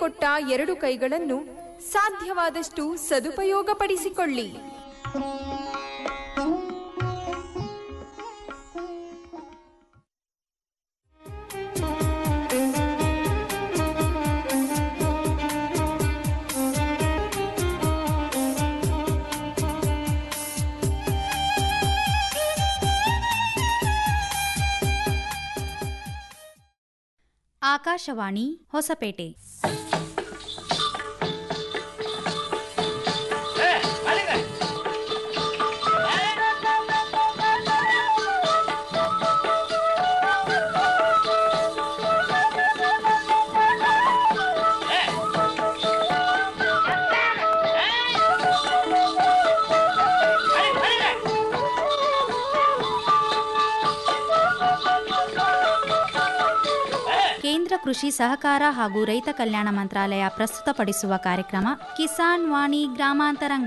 ಕೊಟ್ಟ ಎರಡು ಕೈಗಳನ್ನು ಸಾಧ್ಯವಾದಷ್ಟು ಸದುಪಯೋಗಪಡಿಸಿಕೊಳ್ಳಿ ಆಕಾಶವಾಣಿ ಹೊಸಪೇಟೆ ಕೇಂದ್ರ ಕೃಷಿ ಸಹಕಾರ ಹಾಗೂ ರೈತ ಕಲ್ಯಾಣ ಮಂತ್ರಾಲಯ ಪ್ರಸ್ತುತಪಡಿಸುವ ಕಾರ್ಯಕ್ರಮ ಕಿಸಾನ್ ವಾಣಿ ಗ್ರಾಮಾಂತರಂಗ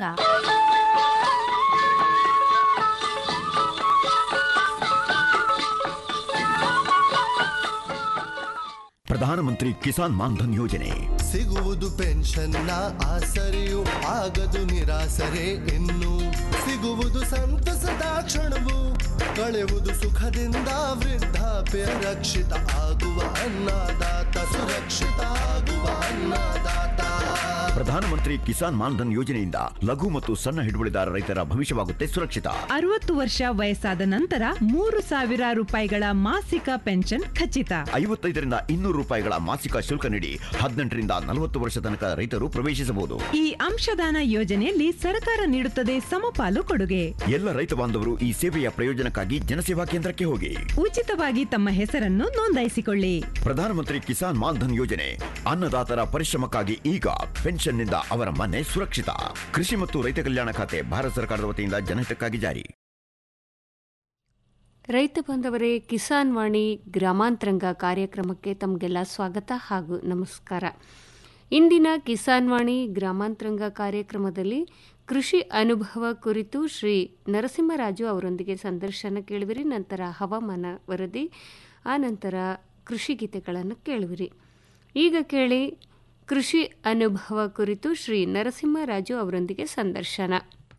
ಪ್ರಧಾನಮಂತ್ರಿ ಕಿಸಾನ್ ಮಾನ್ಧನ್ ಯೋಜನೆ ಸಿಗುವುದು ಪೆನ್ಷನ್ನ ಆಸರೆಯು ಆಗದು ನಿರಾಸರೆ ಇನ್ನು ಸಿಗುವುದು ಸಂತಸದ ಕ್ಷಣವು ಕಳೆಯುವುದು ಸುಖದಿಂದ ವೃದ್ಧಾಪ್ಯ ರಕ್ಷಿತ ಆಗುವ ಅನ್ನದಾತ ಸುರಕ್ಷಿತ ಆಗುವ ಅನ್ನದಾತ ಪ್ರಧಾನಮಂತ್ರಿ ಕಿಸಾನ್ ಮಾನ್ಧನ್ ಯೋಜನೆಯಿಂದ ಲಘು ಮತ್ತು ಸಣ್ಣ ಹಿಡುವಳಿದಾರ ರೈತರ ಭವಿಷ್ಯವಾಗುತ್ತೆ ಸುರಕ್ಷಿತ ಅರವತ್ತು ವರ್ಷ ವಯಸ್ಸಾದ ನಂತರ ಮೂರು ಸಾವಿರ ರೂಪಾಯಿಗಳ ಮಾಸಿಕ ಪೆನ್ಷನ್ ಖಚಿತ ಐವತ್ತೈದರಿಂದ ಇನ್ನೂರು ರೂಪಾಯಿಗಳ ಮಾಸಿಕ ಶುಲ್ಕ ನೀಡಿ ಹದಿನೆಂಟರಿಂದ ನಲವತ್ತು ವರ್ಷ ತನಕ ರೈತರು ಪ್ರವೇಶಿಸಬಹುದು ಈ ಅಂಶದಾನ ಯೋಜನೆಯಲ್ಲಿ ಸರ್ಕಾರ ನೀಡುತ್ತದೆ ಸಮಪಾಲು ಕೊಡುಗೆ ಎಲ್ಲ ರೈತ ಬಾಂಧವರು ಈ ಸೇವೆಯ ಪ್ರಯೋಜನಕ್ಕಾಗಿ ಜನಸೇವಾ ಕೇಂದ್ರಕ್ಕೆ ಹೋಗಿ ಉಚಿತವಾಗಿ ತಮ್ಮ ಹೆಸರನ್ನು ನೋಂದಾಯಿಸಿಕೊಳ್ಳಿ ಪ್ರಧಾನಮಂತ್ರಿ ಕಿಸಾನ್ ಮಾನ್ಧನ್ ಯೋಜನೆ ಅನ್ನದಾತರ ಪರಿಶ್ರಮಕ್ಕಾಗಿ ಈಗ ಪೆನ್ಷನ್ನಿಂದ ಅವರ ಮನೆ ಸುರಕ್ಷಿತ ಕೃಷಿ ಮತ್ತು ರೈತ ಕಲ್ಯಾಣ ಖಾತೆ ಭಾರತ ಸರ್ಕಾರದ ವತಿಯಿಂದ ಜನಹಿತಕ್ಕಾಗಿ ಜಾರಿ ರೈತ ಬಾಂಧವರೇ ಕಿಸಾನ್ ವಾಣಿ ಗ್ರಾಮಾಂತರಂಗ ಕಾರ್ಯಕ್ರಮಕ್ಕೆ ತಮಗೆಲ್ಲ ಸ್ವಾಗತ ಹಾಗೂ ನಮಸ್ಕಾರ ಇಂದಿನ ಕಿಸಾನ್ ವಾಣಿ ಗ್ರಾಮಾಂತರಂಗ ಕಾರ್ಯಕ್ರಮದಲ್ಲಿ ಕೃಷಿ ಅನುಭವ ಕುರಿತು ಶ್ರೀ ನರಸಿಂಹರಾಜು ಅವರೊಂದಿಗೆ ಸಂದರ್ಶನ ಕೇಳುವಿರಿ ನಂತರ ಹವಾಮಾನ ವರದಿ ಆ ನಂತರ ಕೃಷಿ ಗೀತೆಗಳನ್ನು ಕೇಳುವಿರಿ ಈಗ ಕೇಳಿ ಕೃಷಿ ಅನುಭವ ಕುರಿತು ಶ್ರೀ ನರಸಿಂಹರಾಜು ಅವರೊಂದಿಗೆ ಸಂದರ್ಶನ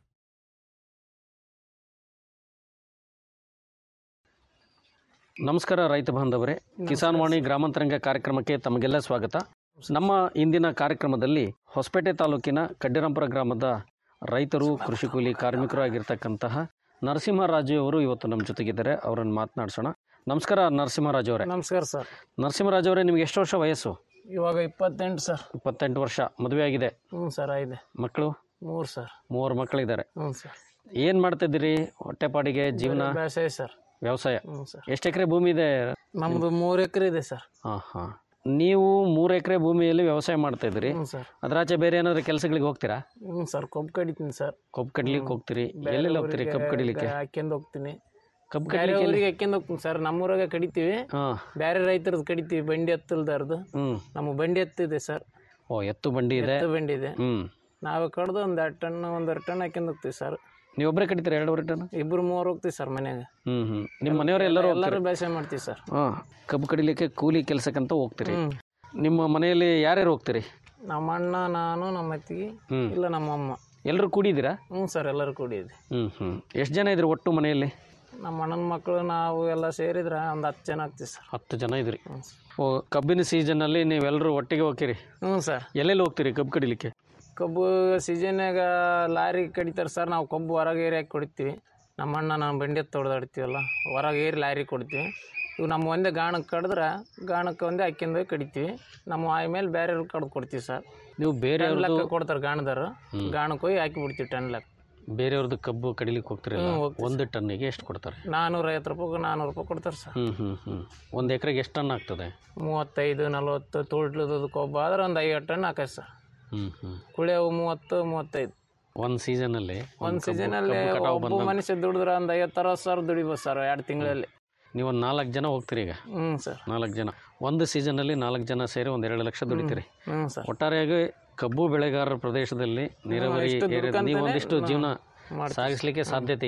ನಮಸ್ಕಾರ ರೈತ ಬಾಂಧವರೇ ಕಿಸಾನ್ ವಾಣಿ ಗ್ರಾಮಾಂತರಂಗ ಕಾರ್ಯಕ್ರಮಕ್ಕೆ ತಮಗೆಲ್ಲ ಸ್ವಾಗತ ನಮ್ಮ ಇಂದಿನ ಕಾರ್ಯಕ್ರಮದಲ್ಲಿ ಹೊಸಪೇಟೆ ತಾಲೂಕಿನ ಕಡ್ಡಿರಾಂಪುರ ಗ್ರಾಮದ ರೈತರು ಕೃಷಿ ಕೂಲಿ ಕಾರ್ಮಿಕರು ಆಗಿರ್ತಕ್ಕಂತಹ ನರಸಿಂಹರಾಜು ಅವರು ಇವತ್ತು ನಮ್ಮ ಜೊತೆಗಿದ್ದಾರೆ ಅವರನ್ನು ಮಾತನಾಡಿಸೋಣ ನಮಸ್ಕಾರ ನರಸಿಂಹರಾಜು ಅವರೇ ನಮಸ್ಕಾರ ಸರ್ ನರಸಿಂಹರಾಜು ಅವರೇ ನಿಮ್ಗೆ ಎಷ್ಟು ವರ್ಷ ವಯಸ್ಸು ಇವಾಗ ಇಪ್ಪತ್ತೆಂಟು ಸರ್ ಇಪ್ಪತ್ತೆಂಟು ವರ್ಷ ಮದುವೆ ಆಗಿದೆ ಹ್ಞೂ ಸರ್ ಆಗಿದೆ ಮಕ್ಕಳು ಮೂರು ಸರ್ ಮೂವರು ಮಕ್ಕಳಿದ್ದಾರೆ ಹ್ಞೂ ಸರ್ ಏನು ಮಾಡ್ತಿದ್ದೀರಿ ಹೊಟ್ಟೆಪಾಡಿಗೆ ಜೀವನ ಬೇಸಾಯ ಸರ್ ವ್ಯವಸಾಯ ಹ್ಞೂ ಸರ್ ಎಷ್ಟು ಎಕರೆ ಭೂಮಿ ಇದೆ ನಮ್ಮದು ಮೂರು ಎಕರೆ ಇದೆ ಸರ್ ಹಾಂ ಹಾಂ ನೀವು ಮೂರು ಎಕರೆ ಭೂಮಿಯಲ್ಲಿ ವ್ಯವಸಾಯ ಮಾಡ್ತಾ ಇದ್ದೀರಿ ಹ್ಞೂ ಸರ್ ಅದ್ರಾಚೆ ಬೇರೆ ಏನಾದ್ರು ಕೆಲಸಗಳಿಗೆ ಹೋಗ್ತೀರಾ ಹ್ಞೂ ಸರ್ ಕೊಬ್ಬು ಕಡಿತೀನಿ ಸರ್ ಕಬ್ಬು ಕಡ್ಲಿಕ್ಕೆ ಹೋಗ್ತೀರಿ ಎಲ್ಲೆಲ್ಲಿ ಹೋಗ್ತೀರಿ ಕಬ್ಬು ಕಡಿಲಿಕ್ಕೆ ಹಾಕ್ಯಂದು ಹೋಗ್ತೀನಿ ಕಬ್ಬು ಬೇರೆ ಕಡ್ಲಿಕ್ಕೆ ಊರಿಗೆ ಹಾಕ್ಯಂದು ಹೋಗ್ತೀನಿ ಸರ್ ನಮ್ಮೂರಾಗ ಕಡಿತೀವಿ ಹಾಂ ಬೇರೆ ರೈತರದ್ದು ಕಡಿತೀವಿ ಬಂಡಿ ಎತ್ತಲ್ದಾರ್ದು ಹ್ಞೂ ನಮ್ಮ ಬಂಡಿ ಎತ್ತಿದೆ ಸರ್ ಓ ಎತ್ತು ಬಂಡಿ ಇದೆ ಎತ್ತು ಬಂಡಿ ಇದೆ ಹ್ಞೂ ನಾವೇ ಕಡ್ದು ಒಂದು ಎರಡು ಟನ್ ಒಂದೆರಡು ಟನ್ ಹಾಕ್ಯಂದು ಹೋಗ್ತೀವಿ ಸರ್ ನೀವೊಬ್ಬರೇ ಕಡಿತೀರಿ ಎರಡೂವರೆ ಟನ್ ಇಬ್ಬರು ಮೂವರು ಹೋಗ್ತೀವಿ ಸರ್ ಮನ್ಯಾಗ ಹ್ಞೂ ಹ್ಞೂ ನಿಮ್ಮ ಮನೆಯವರು ಎಲ್ಲರೂ ಎಲ್ಲರೂ ಬೇಸಾಯ ಮಾಡ್ತೀವಿ ಸರ್ ಹಾಂ ಕಬ್ಬು ಕಡಿಲಿಕ್ಕೆ ಕೂಲಿ ಕೆಲಸಕ್ಕಂತ ಹೋಗ್ತೀರಿ ಹ್ಞೂ ನಿಮ್ಮ ಮನೆಯಲ್ಲಿ ಯಾರ್ಯಾರು ಹೋಗ್ತೀರಿ ನಮ್ಮ ಅಣ್ಣ ನಾನು ನಮ್ಮ ಅತ್ತಿಗೆ ಹ್ಞೂ ಇಲ್ಲ ನಮ್ಮ ಅಮ್ಮ ಎಲ್ಲರೂ ಕೂಡಿದ್ದೀರಾ ಹ್ಞೂ ಸರ್ ಎಲ್ಲರೂ ಕೂಡಿದ್ವಿ ಹ್ಞೂ ಹ್ಞೂ ಎಷ್ಟು ಜನ ಇದ್ರಿ ಒಟ್ಟು ಮನೆಯಲ್ಲಿ ನಮ್ಮ ಅಣ್ಣನ ಮಕ್ಕಳು ನಾವು ಎಲ್ಲ ಸೇರಿದ್ರೆ ಒಂದು ಹತ್ತು ಜನ ಆಗ್ತೀವಿ ಸರ್ ಹತ್ತು ಜನ ಇದ್ರಿ ಹ್ಞೂ ಓ ಕಬ್ಬಿನ ಸೀಸನ್ನಲ್ಲಿ ನೀವೆಲ್ಲರೂ ಒಟ್ಟಿಗೆ ಹೋಗ್ತೀರಿ ಹ್ಞೂ ಸರ್ ಎಲ್ಲೆಲ್ಲಿ ಹೋಗ್ತೀರಿ ಕಬ್ಬು ಕಡಿಲಿಕ್ಕೆ ಕಬ್ಬು ಸೀಸನ್ಯಾಗ ಲಾರಿ ಕಡಿತಾರೆ ಸರ್ ನಾವು ಕಬ್ಬು ಹೊರಗೆ ಏರಿ ಹಾಕಿ ಕೊಡ್ತೀವಿ ನಮ್ಮ ಅಣ್ಣ ನಾನು ಬಂಡಿ ಎತ್ತು ಹೊಡೆದಾಡ್ತೀವಲ್ಲ ಹೊರಗೆ ಏರಿ ಲಾರಿ ಕೊಡ್ತೀವಿ ಇವು ನಮ್ಮ ಒಂದೇ ಗಾಣಕ್ಕೆ ಕಡಿದ್ರೆ ಗಾಣಕ್ಕೆ ಒಂದೇ ಹಾಕ್ಯಂದು ಹೋಗಿ ಕಡಿತೀವಿ ನಮ್ಮ ಆಯ್ ಮೇಲೆ ಬೇರೆ ಕಡ್ದು ಕೊಡ್ತೀವಿ ಸರ್ ನೀವು ಟನ್ ಬೇರೆಯವ್ರದ್ದು ಲೆಕ್ಕ ಕೊಡ್ತಾರೆ ಗಾಣದವರು ಗಾಣಕ್ಕೆ ಹೋಗಿ ಹಾಕಿ ಬಿಡ್ತೀವಿ ಟನ್ ಲೆಕ್ಕ ಬೇರೆಯವ್ರದ್ದು ಕಬ್ಬು ಕಡಿಲಿಕ್ಕೆ ಹೋಗ್ತಿರಲ್ಲ ಹ್ಞೂ, ಹೋಗ್ತೀವಿ ಒಂದು ಟನ್ನಿಗೆ ಎಷ್ಟು ಕೊಡ್ತಾರೆ ನಾನ್ನೂರೈವತ್ತು ರೂಪಾಯಿ ನಾನ್ನೂರು ರೂಪಾಯಿ ಕೊಡ್ತಾರೆ ಸರ್ ಹ್ಞೂ ಹ್ಞೂ ಹ್ಞೂ ಒಂದು ಎಕರೆಗೆ ಎಷ್ಟು ಟನ್ ಆಗ್ತದೆ ಮೂವತ್ತೈದು ನಲ್ವತ್ತು ತೋಟ್ಲದ ಕೊಬ್ಬು ಆದ್ರೆ ಒಂದು ಐವತ್ತು ಟನ್ ಹಾಕೈತೆ ಸರ್ ಹ್ಞೂ ಹ್ಞೂ ಕುಳಿಯವು ಮೂವತ್ತು ಮೂವತ್ತೈದು ಒಂದು ಸೀಸನಲ್ಲಿ ಒಂದು ಸೀಸನಲ್ಲಿ ಒಬ್ಬ ಮನುಷ್ಯ ದುಡಿದ್ರೆ ಒಂದು ಐವತ್ತು ಅರವತ್ತು ಸಾವಿರ ದುಡಿಬೋದು ಸರ್ ಎರಡು ತಿಂಗಳಲ್ಲಿ ನೀವು ಒಂದು ನಾಲ್ಕು ಜನ ಹೋಗ್ತೀರಿ ಈಗ ಹ್ಞೂ ಸರ್ ನಾಲ್ಕು ಜನ ಒಂದು ಸೀಸನಲ್ಲಿ ನಾಲ್ಕು ಜನ ಸೇರಿ ಒಂದು ಎರಡು ಲಕ್ಷ ದುಡಿತೀರಿ ಹ್ಞೂ ಸರ್ ಒಟ್ಟಾರೆಯಾಗಿ ಕಬ್ಬು ಬೆಳೆಗಾರರ ಪ್ರದೇಶದಲ್ಲಿ ನೀರಾವರಿ ಇಷ್ಟು ಏರಿಯಾ- ನೀವು ದುಡ್ಕಂತಾನೆ ಒಂದಿಷ್ಟು ಜೀವನ ಮಾಡ್ತೀವಿ. ಸಾಗಿಸ್ಲಿಕ್ಕೆ ಸಾಧ್ಯತೆ ಇದೆ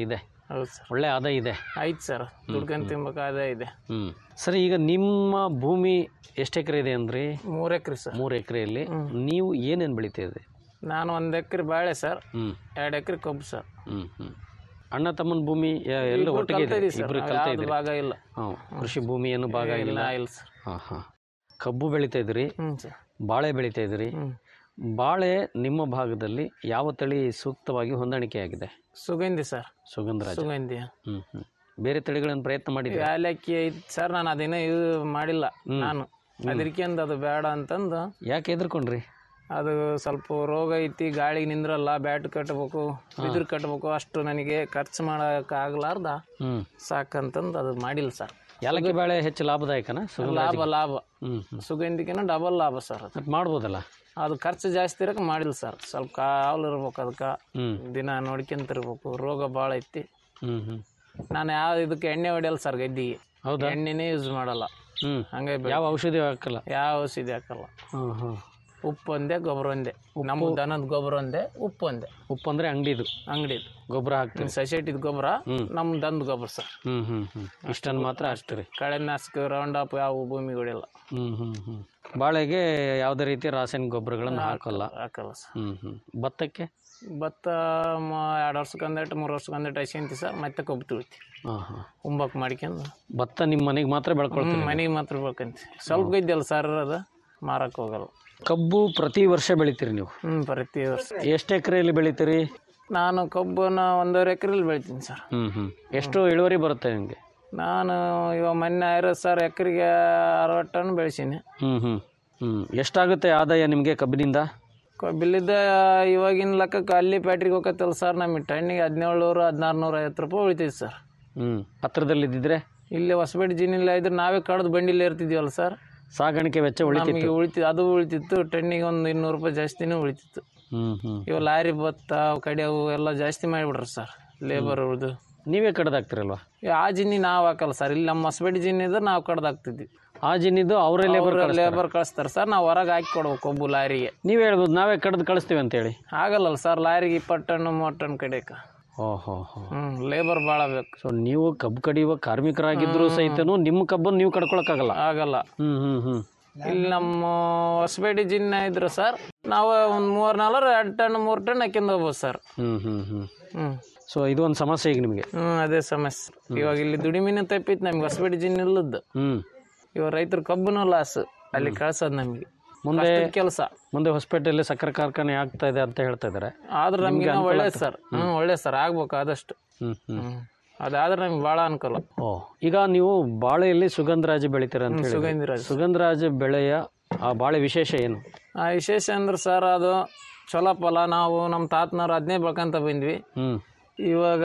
ಹೌದು ಸರ್ ಒಳ್ಳೆ ಆದಾಯ ಇದೆ ಆಯ್ತು ಸರ್ ದುಡ್ಕೊಂಡು ತಿನ್ಬೇಕು ಅದೇ ಇದೆ ಹ್ಞೂ ಸರಿ ಈಗ ನಿಮ್ಮ ಭೂಮಿ ಎಷ್ಟು ಎಕರೆ ಇದೆ ಅಂದ್ರಿ ಮೂರು ಎಕರೆ ಸರ್ ಮೂರು ಎಕರೆಯಲ್ಲಿ ನೀವು ಏನೇನು ಬೆಳಿತಿದ್ರಿ ನಾನು ಒಂದು ಎಕರೆ ಬಾಳೆ ಸರ್ ಹ್ಞೂ ಎರಡು ಎಕರೆ ಕಬ್ಬು ಸರ್ ಹ್ಞೂ ಹ್ಞೂ ಅಣ್ಣ ತಮ್ಮನ ಭೂಮಿ ಯ- ಎಲ್ಲ ಇಬ್ರು ಒಟ್ಟಿಗೆ ಇದೆ ಕಲ್ತಿದೀವಿ ಸರ್ ಇಬ್ಬರು ನಾವು ಕಲ್ತಾ ಯಾವ್ದು ಇದ್ದೀರಿ ಭಾಗ ಇಲ್ಲ ಹಾಂ ಕೃಷಿ ಭೂಮಿ ಏನು ಭಾಗ ಇಲ್ಲ ಇಲ್ಲ ಇಲ್ಲ ಸರ್ ಹಾಂ ಹಾಂ ಕಬ್ಬು ಬೆಳಿತಾ ಇದ್ರಿ ಹ್ಞೂ ಸರ್ ಬಾಳೆ ಬೆಳಿತಾ ಇದ್ರಿ ಹ್ಞೂ ಬಾಳೆ ನಿಮ್ಮ ಭಾಗದಲ್ಲಿ ಯಾವ ತಳಿ ಸೂಕ್ತವಾಗಿ ಹೊಂದಾಣಿಕೆಯಾಗಿದೆ ಸುಗಂಧಿ ಸರ್ ಸುಗಂಧರಾಜ ಸುಗಂಧಿ ಹ್ಞೂ ಹ್ಞೂ ಬೇರೆ ತಳಿಗಳನ್ನು ಪ್ರಯತ್ನ ಮಾಡಿದ್ರೆ ಯಾಲಕ್ಕಿ ಐತಿ ಸರ್ ನಾನು ಅದೇನೋ ಇದು ಮಾಡಿಲ್ಲ ನಾನು ಅದಕ್ಕೆಂದು ಅದು ಬೇಡ ಅಂತಂದು ಯಾಕೆ ಎದ್ರಕೊಂಡ್ರಿ ಅದು ಸ್ವಲ್ಪ ರೋಗ ಐತಿ ಗಾಳಿಗೆ ನಿಂದ್ರಲ್ಲ ಬ್ಯಾಟ್ ಕಟ್ಟಬೇಕು ಬಿದಿರು ಕಟ್ಟಬೇಕು ಅಷ್ಟು ನನಗೆ ಖರ್ಚು ಮಾಡೋಕೆ ಆಗ್ಲಾರ್ದ ಹ್ಞೂ ಸಾಕಂತಂದು ಅದು ಮಾಡಿಲ್ಲ ಸರ್ ಯಾಲಕ್ಕಿ ಬಾಳೆ ಹೆಚ್ಚು ಲಾಭದಾಯಕನ ಸುಗಂಧರಾಜ ಲಾಭ ಲಾಭ ಹ್ಞೂ ಹ್ಞೂ ಸುಗಂಧಿಗಿನ ಡಬಲ್ ಲಾಭ ಸರ್ ಅದು ಮತ್ತೆ ಮಾಡ್ಬೋದಲ್ಲ ಅದು ಖರ್ಚು ಜಾಸ್ತಿ ಇರಕ್ಕೆ ಮಾಡಿಲ್ಲ ಸರ್ ಸ್ವಲ್ಪ ಕಾವಲು ಇರ್ಬೇಕು ಅದಕ್ಕೆ ಹ್ಞೂ ದಿನ ನೋಡ್ಕೊಂತಿರ್ಬೇಕು ರೋಗ ಭಾಳ ಐತಿ ಹ್ಞೂ ಹ್ಞೂ ನಾನು ಯಾವ ಇದಕ್ಕೆ ಎಣ್ಣೆ ಹೊಡೆಯಲ್ಲ ಸರ್ ಗದ್ದಿಗೆ ಹೌದಾ ಎಣ್ಣೆನೇ ಯೂಸ್ ಮಾಡಲ್ಲ ಹ್ಞೂ ಹಂಗೆ ಬೆಳೆ- ಯಾವ ಔಷಧಿ ಹಾಕಲ್ಲ ಯಾವ ಔಷಧಿ ಹಾಕಲ್ಲ ಹ್ಞೂ ಹ್ಞೂ ಉಪ್ಪು ಒಂದೇ ಗೊಬ್ಬರ ಒಂದೇ ನಮ್ಮ ದನದ ಗೊಬ್ಬರ ಒಂದೇ ಉಪ್ಪು ಒಂದೇ ಉಪ್ಪು ಅಂದರೆ ಅಂಗಡಿದು ಅಂಗಡಿದು ಗೊಬ್ಬರ ಹಾಕ್ತೀವಿ ಸೊಸೈಟಿದ ಗೊಬ್ಬರ ನಮ್ಮ ದನದ ಗೊಬ್ಬರ ಸರ್ ಹ್ಞೂ ಹ್ಞೂ ಹ್ಞೂ ಇಷ್ಟನ್ನು ಮಾತ್ರ ಹಾಕ್ತೀರಿ ಕಳೆನಾಶಕ ರೌಂಡ್ ಅಪ್ ಯಾವ ಭೂಮಿಗಳಿಲ್ಲ ಹ್ಞೂ ಹ್ಞೂ ಹ್ಞೂ ಬಾಳೆಗೆ ಯಾವುದೇ ರೀತಿ ರಾಸಾಯನಿಕ ಗೊಬ್ಬರಗಳನ್ನು ಹಾಕಲ್ಲ ಹಾಕಲ್ಲ ಸರ್ ಹ್ಞೂ ಹ್ಞೂ ಭತ್ತಕ್ಕೆ ಭತ್ತ ಎರಡು ವರ್ಷಕ್ಕೆ ಒಂದೇಟು ಮೂರು ವರ್ಷಕ್ಕೆ ಒಂದೇಟು ಹಸಿಂತಿ ಸರ್ ಮತ್ತೆ ಕಬ್ಬು ತುಳಿತಿ ಹಾಂ ಹಾಂ ಉಂಬಕ್ ಮಾಡ್ಕೊಂಡು ಭತ್ತ ನಿಮ್ಮ ಮನೆಗೆ ಮಾತ್ರ ಬೆಳ್ಕೊಳ್ತೀರಿ ಮನೆಗೆ ಮಾತ್ರ ಬೇಕಂತ ಸ್ವಲ್ಪ ಗದ್ದೆಲ್ಲ ಸರ್ ಅದು ಮಾರಕ್ಕೆ ಹೋಗಲ್ಲ ಕಬ್ಬು ಪ್ರತಿ ವರ್ಷ ಬೆಳಿತೀರಿ ನೀವು ಹ್ಞೂ ಪ್ರತಿ ವರ್ಷ ಎಷ್ಟು ಎಕರೆಯಲ್ಲಿ ಬೆಳಿತೀರಿ ನಾನು ಕಬ್ಬನ್ನ ಒಂದೂವರೆ ಎಕರೆಲಿ ಬೆಳಿತೀನಿ ಸರ್ ಹ್ಞೂ ಹ್ಞೂ ಎಷ್ಟು ಇಳುವರಿ ಬರುತ್ತೆ ನಿಮಗೆ ನಾನು ಇವಾಗ ಮೊನ್ನೆ ಐವತ್ತು ಸಾವಿರ ಎಕರೆಗೆ ಅರವತ್ತು ಟನ್ ಬೆಳೆಸೀನಿ ಹ್ಞೂ ಹ್ಞೂ ಹ್ಞೂ ಎಷ್ಟಾಗುತ್ತೆ ಆದಾಯ ನಿಮಗೆ ಕಬ್ಬಿನಿಂದ ಬಿಲ್ಲಿದ್ದ ಇವಾಗಿನ ಲೆಕ್ಕಕ್ಕೆ ಅಲ್ಲಿ ಪ್ಯಾಟ್ರಿಗೆ ಹೋಗತ್ತಲ್ಲ ಸರ್ ನಮಗೆ ಟನ್ನಿಗೆ ಹದಿನೇಳು ನೂರು ಹದಿನಾರು ನೂರ ಐವತ್ತು ರೂಪಾಯಿ ಉಳಿತೈತೆ ಸರ್ ಹ್ಞೂ ಹತ್ರದಲ್ಲಿದ್ದಿದ್ರೆ ಇಲ್ಲಿ ಹೊಸಪೇಟೆ ಜಿನಿಲ್ಲ ಇದ್ರೆ ನಾವೇ ಕಡ್ದು ಬಂಡಿಲೇ ಇರ್ತಿದ್ವಲ್ಲ ಸರ್ ಸಾಗಾಣಿಕೆ ವೆಚ್ಚ ಉಳಿತಿತ್ತು ನಮಗೆ ಉಳಿತಿ ಅದು ಉಳಿತಿತ್ತು ಟನ್ನಿಗೆ ಒಂದು ಇನ್ನೂರು ರೂಪಾಯಿ ಜಾಸ್ತಿನೇ ಉಳಿತಿತ್ತು ಹ್ಞೂ ಹ್ಞೂ ಇವ ಲಾರಿ ಭತ್ತ ಅವು ಕಡಿಯವು ಎಲ್ಲ ಜಾಸ್ತಿ ಮಾಡಿಬಿಡ್ರಿ ಸರ್ ಲೇಬರ್ ಉಳ್ದು ನೀವೇ ಕಡ್ದಾಕ್ತಿರಲ್ವಾ ಆ ಜಿನ್ನಿ ನಾವು ಹಾಕಲ್ಲ ಸರ್ ಇಲ್ಲಿ ನಮ್ಮ ಹೊಸಪೇಟೆ ಜಿನ್ನಿ ಇದ್ರೆ ನಾವು ಕಡ್ದು ಹಾಕ್ತಿದ್ವಿ ಆ ಜಿನ್ನಿದ್ದು ಅವರೇ ಲೇಬರ್ ಲೇಬರ್ ಕಳಿಸ್ತಾರೆ ಸರ್ ನಾವು ಹೊರಗೆ ಹಾಕಿ ಕೊಡ್ಬೇಕು ಒಬ್ಬ ಲಾರಿಗೆ ನೀವೇ ಹೇಳ್ಬೋದು ನಾವೇ ಕಡ್ದು ಕಳಿಸ್ತೀವಿ ಅಂತೇಳಿ ಆಗಲ್ಲಲ್ಲ ಸರ್ ಲಾರಿಗೆ ಇಪ್ಪತ್ತು ಟನ್ ಮೂವತ್ತು ಟನ್ ಕಡಿಯಕ್ಕೆ ಓಹೋ ಹೋ ಹ್ಞೂ ಲೇಬರ್ ಭಾಳ ಬೇಕು ಸೊ ನೀವು ಕಬ್ಬು ಕಡಿಯುವ ಕಾರ್ಮಿಕರಾಗಿದ್ದರೂ ಸಹಿತನು ನಿಮ್ಮ ಕಬ್ಬನ್ನು ನೀವು ಕಡ್ಕೊಳಕ್ಕಾಗಲ್ಲ ಆಗಲ್ಲ ಹ್ಞೂ ಹ್ಞೂ ಹ್ಞೂ ಇಲ್ಲಿ ನಮ್ಮ ಹೊಸಪೇಟೆ ಜಿನ್ನ ಇದ್ರು ಸರ್ ನಾವು ಒಂದು ಮೂರು ನಾಲ್ವರು ಎರಡು ಟನ್ ಮೂರು ಟನ್ ಹಾಕ್ಯಂದು ಹೋಗ್ಬೋದು ಸರ್ ಹ್ಞೂ ಹ್ಞೂ ಹ್ಞೂ ಹ್ಞೂ ಸೊ ಇದು ಒಂದು ಸಮಸ್ಯೆ ಈಗ ನಿಮಗೆ ಹ್ಞೂ ಅದೇ ಸಮಸ್ಯೆ ಇವಾಗ ಇಲ್ಲಿ ದುಡಿಮಿನ ತಪ್ಪಿತ್ತು ನಮ್ಗೆ ಹೊಸಪೇಟೆ ಜಿನ್ ಇಲ್ಲದ್ದು ಹ್ಞೂ ಇವಾಗ ರೈತರು ಕಬ್ಬನು ಲಾಸ್ ಅಲ್ಲಿ ಕಳ್ಸೋದು ನಮಗೆ ಮುಂದೆ ಕೆಲಸ ಮುಂದೆ ಹೊಸಪೇಟೆಯಲ್ಲಿ ಸಕ್ಕರೆ ಕಾರ್ಖಾನೆ ಆಗ್ತಾ ಇದೆ ಅಂತ ಹೇಳ್ತಾ ಇದ್ದಾರೆ ಆದ್ರೆ ನಮ್ಗೆ ಒಳ್ಳೇದು ಸರ್ ಹ್ಞೂ ಒಳ್ಳೇದು ಸರ್ ಆಗ್ಬೇಕು ಆದಷ್ಟು ಹ್ಞೂ ಹ್ಞೂ ಹ್ಞೂ ಅದಾದ್ರೆ ನಮ್ಗೆ ಭಾಳ ಅನುಕೂಲ ಓ ಈಗ ನೀವು ಬಾಳೆಯಲ್ಲಿ ಸುಗಂಧರಾಜ ಬೆಳಿತೀರ ಅಂತ ಹೇಳಿ ಸುಗಂಧಿರಾಜ್ ಸುಗಂಧರಾಜ ಬೆಳೆಯ ಆ ಬಾಳೆ ವಿಶೇಷ ಏನು ಆ ವಿಶೇಷ ಅಂದ್ರೆ ಸರ್ ಅದು ಚಲೋ ಫಲ ನಾವು ನಮ್ಮ ತಾತನವ್ರು ಅದನ್ನೇ ಬೆಳ್ಕೊಂತ ಬಂದ್ವಿ ಹ್ಞೂ ಇವಾಗ